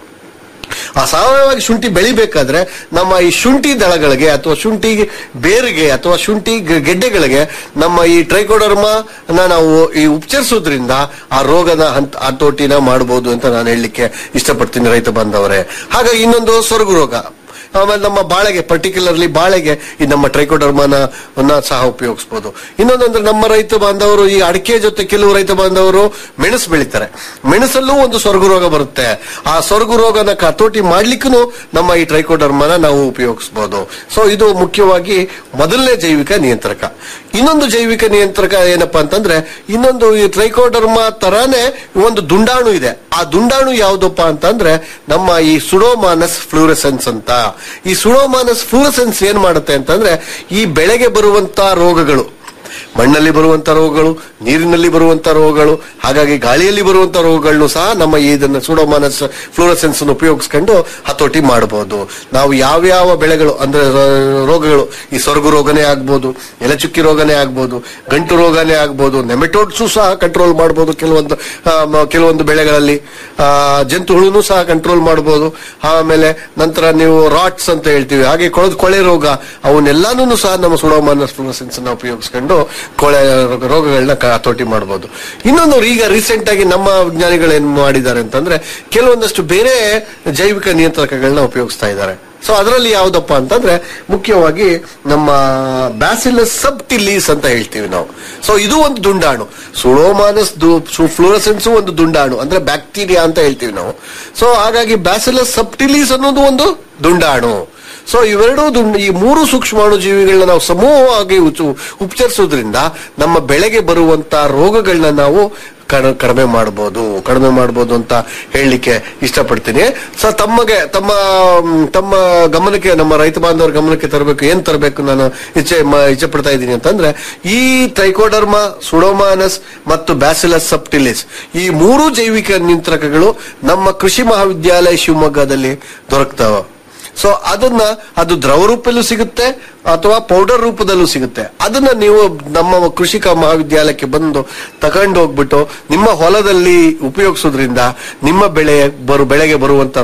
[SPEAKER 18] ಆ ಸಾವಯವವಾಗಿ ಶುಂಠಿ ಬೆಳಿಬೇಕಾದ್ರೆ ನಮ್ಮ ಈ ಶುಂಠಿ ದಳಗಳಿಗೆ ಅಥವಾ ಶುಂಠಿ ಬೇರಿಗೆ ಅಥವಾ ಶುಂಠಿ ಗ- ಗೆಡ್ಡೆಗಳಿಗೆ ನಮ್ಮ ಈ ಟ್ರೈಕೋಡರ್ಮ ನಾವು ಈ ಉಪಚರಿಸೋದ್ರಿಂದ ಆ ರೋಗನ ಹಂತ ಹತೋಟಿನ ಮಾಡಬಹುದು ಅಂತ ನಾನು ಹೇಳಲಿಕ್ಕೆ ಇಷ್ಟಪಡ್ತೀನಿ ರೈತ ಬಾಂಧವರೇ ಹಾಗಾಗಿ ಇನ್ನೊಂದು ಸೊರಗು ರೋಗ ಆಮೇಲೆ ನಮ್ಮ ಬಾಳೆಗೆ ಪರ್ಟಿಕ್ಯುಲರ್ಲಿ ಬಾಳೆಗೆ ಈ ನಮ್ಮ ಟ್ರೈಕೋಡರ್ಮನ ಅನ್ನ ಸಹ ಉಪಯೋಗಿಸಬಹುದು ಇನ್ನೊಂದಂದ್ರೆ ನಮ್ಮ ರೈತ ಬಾಂಧವರು ಈ ಅಡಿಕೆ ಜೊತೆ ಕೆಲವು ರೈತ ಬಾಂಧವರು ಮೆಣಸು ಬೆಳಿತಾರೆ ಮೆಣಸಲ್ಲೂ ಒಂದು ಸ್ವರ್ಗ ರೋಗ ಬರುತ್ತೆ ಆ ಸ್ವರ್ಗ ರೋಗನ ಹತೋಟಿ ಮಾಡ್ಲಿಕ್ಕೂ ನಮ್ಮ ಈ ಟ್ರೈಕೋಡರ್ಮನ ನಾವು ಉಪಯೋಗಿಸಬಹುದು ಸೊ ಇದು ಮುಖ್ಯವಾಗಿ ಮೊದಲನೇ ಜೈವಿಕ ನಿಯಂತ್ರಕ ಇನ್ನೊಂದು ಜೈವಿಕ ನಿಯಂತ್ರಕ ಏನಪ್ಪಾ ಅಂತಂದ್ರೆ ಇನ್ನೊಂದು ಈ ಟ್ರೈಕೋಡರ್ಮ ತರಾನೇ ಒಂದು ದುಂಡಾಣು ಇದೆ ಆ ದುಂಡಾಣು ಯಾವುದಪ್ಪ ಅಂತಂದ್ರೆ ನಮ್ಮ ಈ ಸುಡೋಮಾನಸ್ ಫ್ಲೂರೆಸೆನ್ಸ್ ಅಂತ ಈ ಸುಡೋಮಾನಸ್ ಫ್ಲೂರೆಸೆನ್ಸ್ ಏನ್ ಮಾಡುತ್ತೆ ಅಂತಂದ್ರೆ ಈ ಬೆಳೆಗೆ ಬರುವಂತ ರೋಗಗಳು ಮಣ್ಣಲ್ಲಿ ಬರುವಂತ ರೋಗಗಳು ನೀರಿನಲ್ಲಿ ಬರುವಂತ ರೋಗಗಳು ಹಾಗಾಗಿ ಗಾಳಿಯಲ್ಲಿ ಬರುವಂತ ರೋಗಗಳನ್ನು ಸಹ ನಮ್ಮ ಇದನ್ನ ಸುಡೋಮಾನಸ್ ಫ್ಲೂರೆಸೆನ್ಸ್ ಉಪಯೋಗಿಸ್ಕೊಂಡು ಹತೋಟಿ ಮಾಡಬಹುದು ನಾವು ಯಾವ್ಯಾವ ಬೆಳೆಗಳು ಅಂದ್ರೆ ರೋ- ರೋಗಗಳು ಈ ಸೊರಗು ರೋಗನೇ ಆಗ್ಬೋದು ಎಲೆಚುಕ್ಕಿ ರೋಗನೇ ಆಗ್ಬೋದು ಗಂಟು ರೋಗನೇ ಆಗ್ಬೋದು ನೆಮೆಟೋಡ್ಸು ಸಹ ಕಂಟ್ರೋಲ್ ಮಾಡಬಹುದು ಕೆಲವೊಂದು ಆ, ಮ- ಕೆಲವೊಂದು ಬೆಳೆಗಳಲ್ಲಿ ಆ, ಜಂತು ಹುಳುನು ಸಹ ಕಂಟ್ರೋಲ್ ಮಾಡಬಹುದು ಆಮೇಲೆ ನಂತರ ನೀವು ರಾಟ್ಸ್ ಅಂತ ಹೇಳ್ತೀವಿ ಹಾಗೆ ಕೊಳದ್ ಕೊಳೆ ರೋಗ ಅವನ್ನೆಲ್ಲಾನು ಸಹ ನಮ್ಮ ಸುಡೋಮಾನಸ್ ಫ್ಲೂರೆಸೆನ್ಸ್ ಅನ್ನ ಉಪಯೋಗಿಸ್ಕೊಂಡು ಕೊಳೆ ರೋಗ- ರೋಗಗಳನ್ನ ಕ- ಹತೋಟಿ ಮಾಡಬಹುದು ಇನ್ನೊಂದು ಈಗ ರೀಸೆಂಟ್ ಆಗಿ ನಮ್ಮ ವಿಜ್ಞಾನಿಗಳು ಏನ್ ಮಾಡಿದ್ದಾರೆ ಅಂತಂದ್ರೆ ಕೆಲವೊಂದಷ್ಟು ಬೇರೆ ಜೈವಿಕ ನಿಯಂತ್ರಕಗಳನ್ನ ಉಪಯೋಗಿಸ್ತಾ ಇದ್ದಾರೆ ಸೊ ಅದರಲ್ಲಿ ಯಾವ್ದಪ್ಪ ಅಂತಂದ್ರೆ ಮುಖ್ಯವಾಗಿ ನಮ್ಮ ಬ್ಯಾಸಿಲಸ್ ಸಬ್ಟಿಲೀಸ್ ಅಂತ ಹೇಳ್ತೀವಿ ನಾವು ಸೊ ಇದು ಒಂದು ದುಂಡಾಣು ಸುಳೋಮಾನಸ್ ಫ್ಲೂರಸೆನ್ಸ್ ಒಂದು ದುಂಡಾಣು ಅಂದ್ರೆ ಬ್ಯಾಕ್ಟೀರಿಯಾ ಅಂತ ಹೇಳ್ತೀವಿ ನಾವು ಸೊ ಹಾಗಾಗಿ ಬ್ಯಾಸಿಲಸ್ ಸಬ್ಟಿಲೀಸ್ ಅನ್ನೋದು ಒಂದು ದುಂಡಾಣು ಸೊ ಇವೆರಡೂ ದುಂಡ್- ಈ ಮೂರು ಸೂಕ್ಷ್ಮಾಣು ಜೀವಿಗಳನ್ನ ನಾವು ಸಮೂಹವಾಗಿ ಉಚು- ಉಪಚರಿಸೋದ್ರಿಂದ ನಮ್ಮ ಬೆಳೆಗೆ ಬರುವಂತ ರೋಗಗಳನ್ನ ನಾವು ಕಡ- ಕಡಿಮೆ ಮಾಡಬಹುದು ಕಡಿಮೆ ಮಾಡಬಹುದು ಅಂತ ಹೇಳಲಿಕ್ಕೆ ಇಷ್ಟಪಡ್ತೀನಿ ಸೊ ತಮಗೆ ತಮ್ಮ ಮ್, ತಮ್ಮ ಗಮನಕ್ಕೆ ನಮ್ಮ ರೈತ ಬಾಂಧವರ ಗಮನಕ್ಕೆ ತರಬೇಕು ಏನ್ ತರಬೇಕು ನಾನು ಇಚ್ಛೆ ಮ- ಇಚ್ಛೆ ಪಡ್ತಾ ಇದ್ದೀನಿ ಅಂತಂದ್ರೆ ಈ ಟ್ರೈಕೋಡರ್ಮ ಸುಡೋಮಾನಸ್ ಮತ್ತು ಬ್ಯಾಸಿಲಸ್ ಸಬ್ಟಿಲಿಸ್ ಈ ಮೂರು ಜೈವಿಕ ನಿಯಂತ್ರಕಗಳು ನಮ್ಮ ಕೃಷಿ ಮಹಾವಿದ್ಯಾಲಯ ಶಿವಮೊಗ್ಗದಲ್ಲಿ ದೊರಕ್ತಾವ ಸೊ ಅದನ್ನ ಅದು ದ್ರವ ರೂಪದಲ್ಲೂ ಸಿಗುತ್ತೆ ಅಥವಾ ಪೌಡರ್ ರೂಪದಲ್ಲೂ ಸಿಗುತ್ತೆ ಅದನ್ನ ನೀವು ನಮ್ಮ ಕೃಷಿಕ ಮಹಾವಿದ್ಯಾಲಯಕ್ಕೆ ಬಂದು ತಗೊಂಡು ಹೋಗ್ಬಿಟ್ಟು ನಿಮ್ಮ ಹೊಲದಲ್ಲಿ ಉಪಯೋಗಿಸೋದ್ರಿಂದ ನಿಮ್ಮ ಬೆಳೆ ಬರು ಬೆಳೆಗೆ ಬರುವಂತ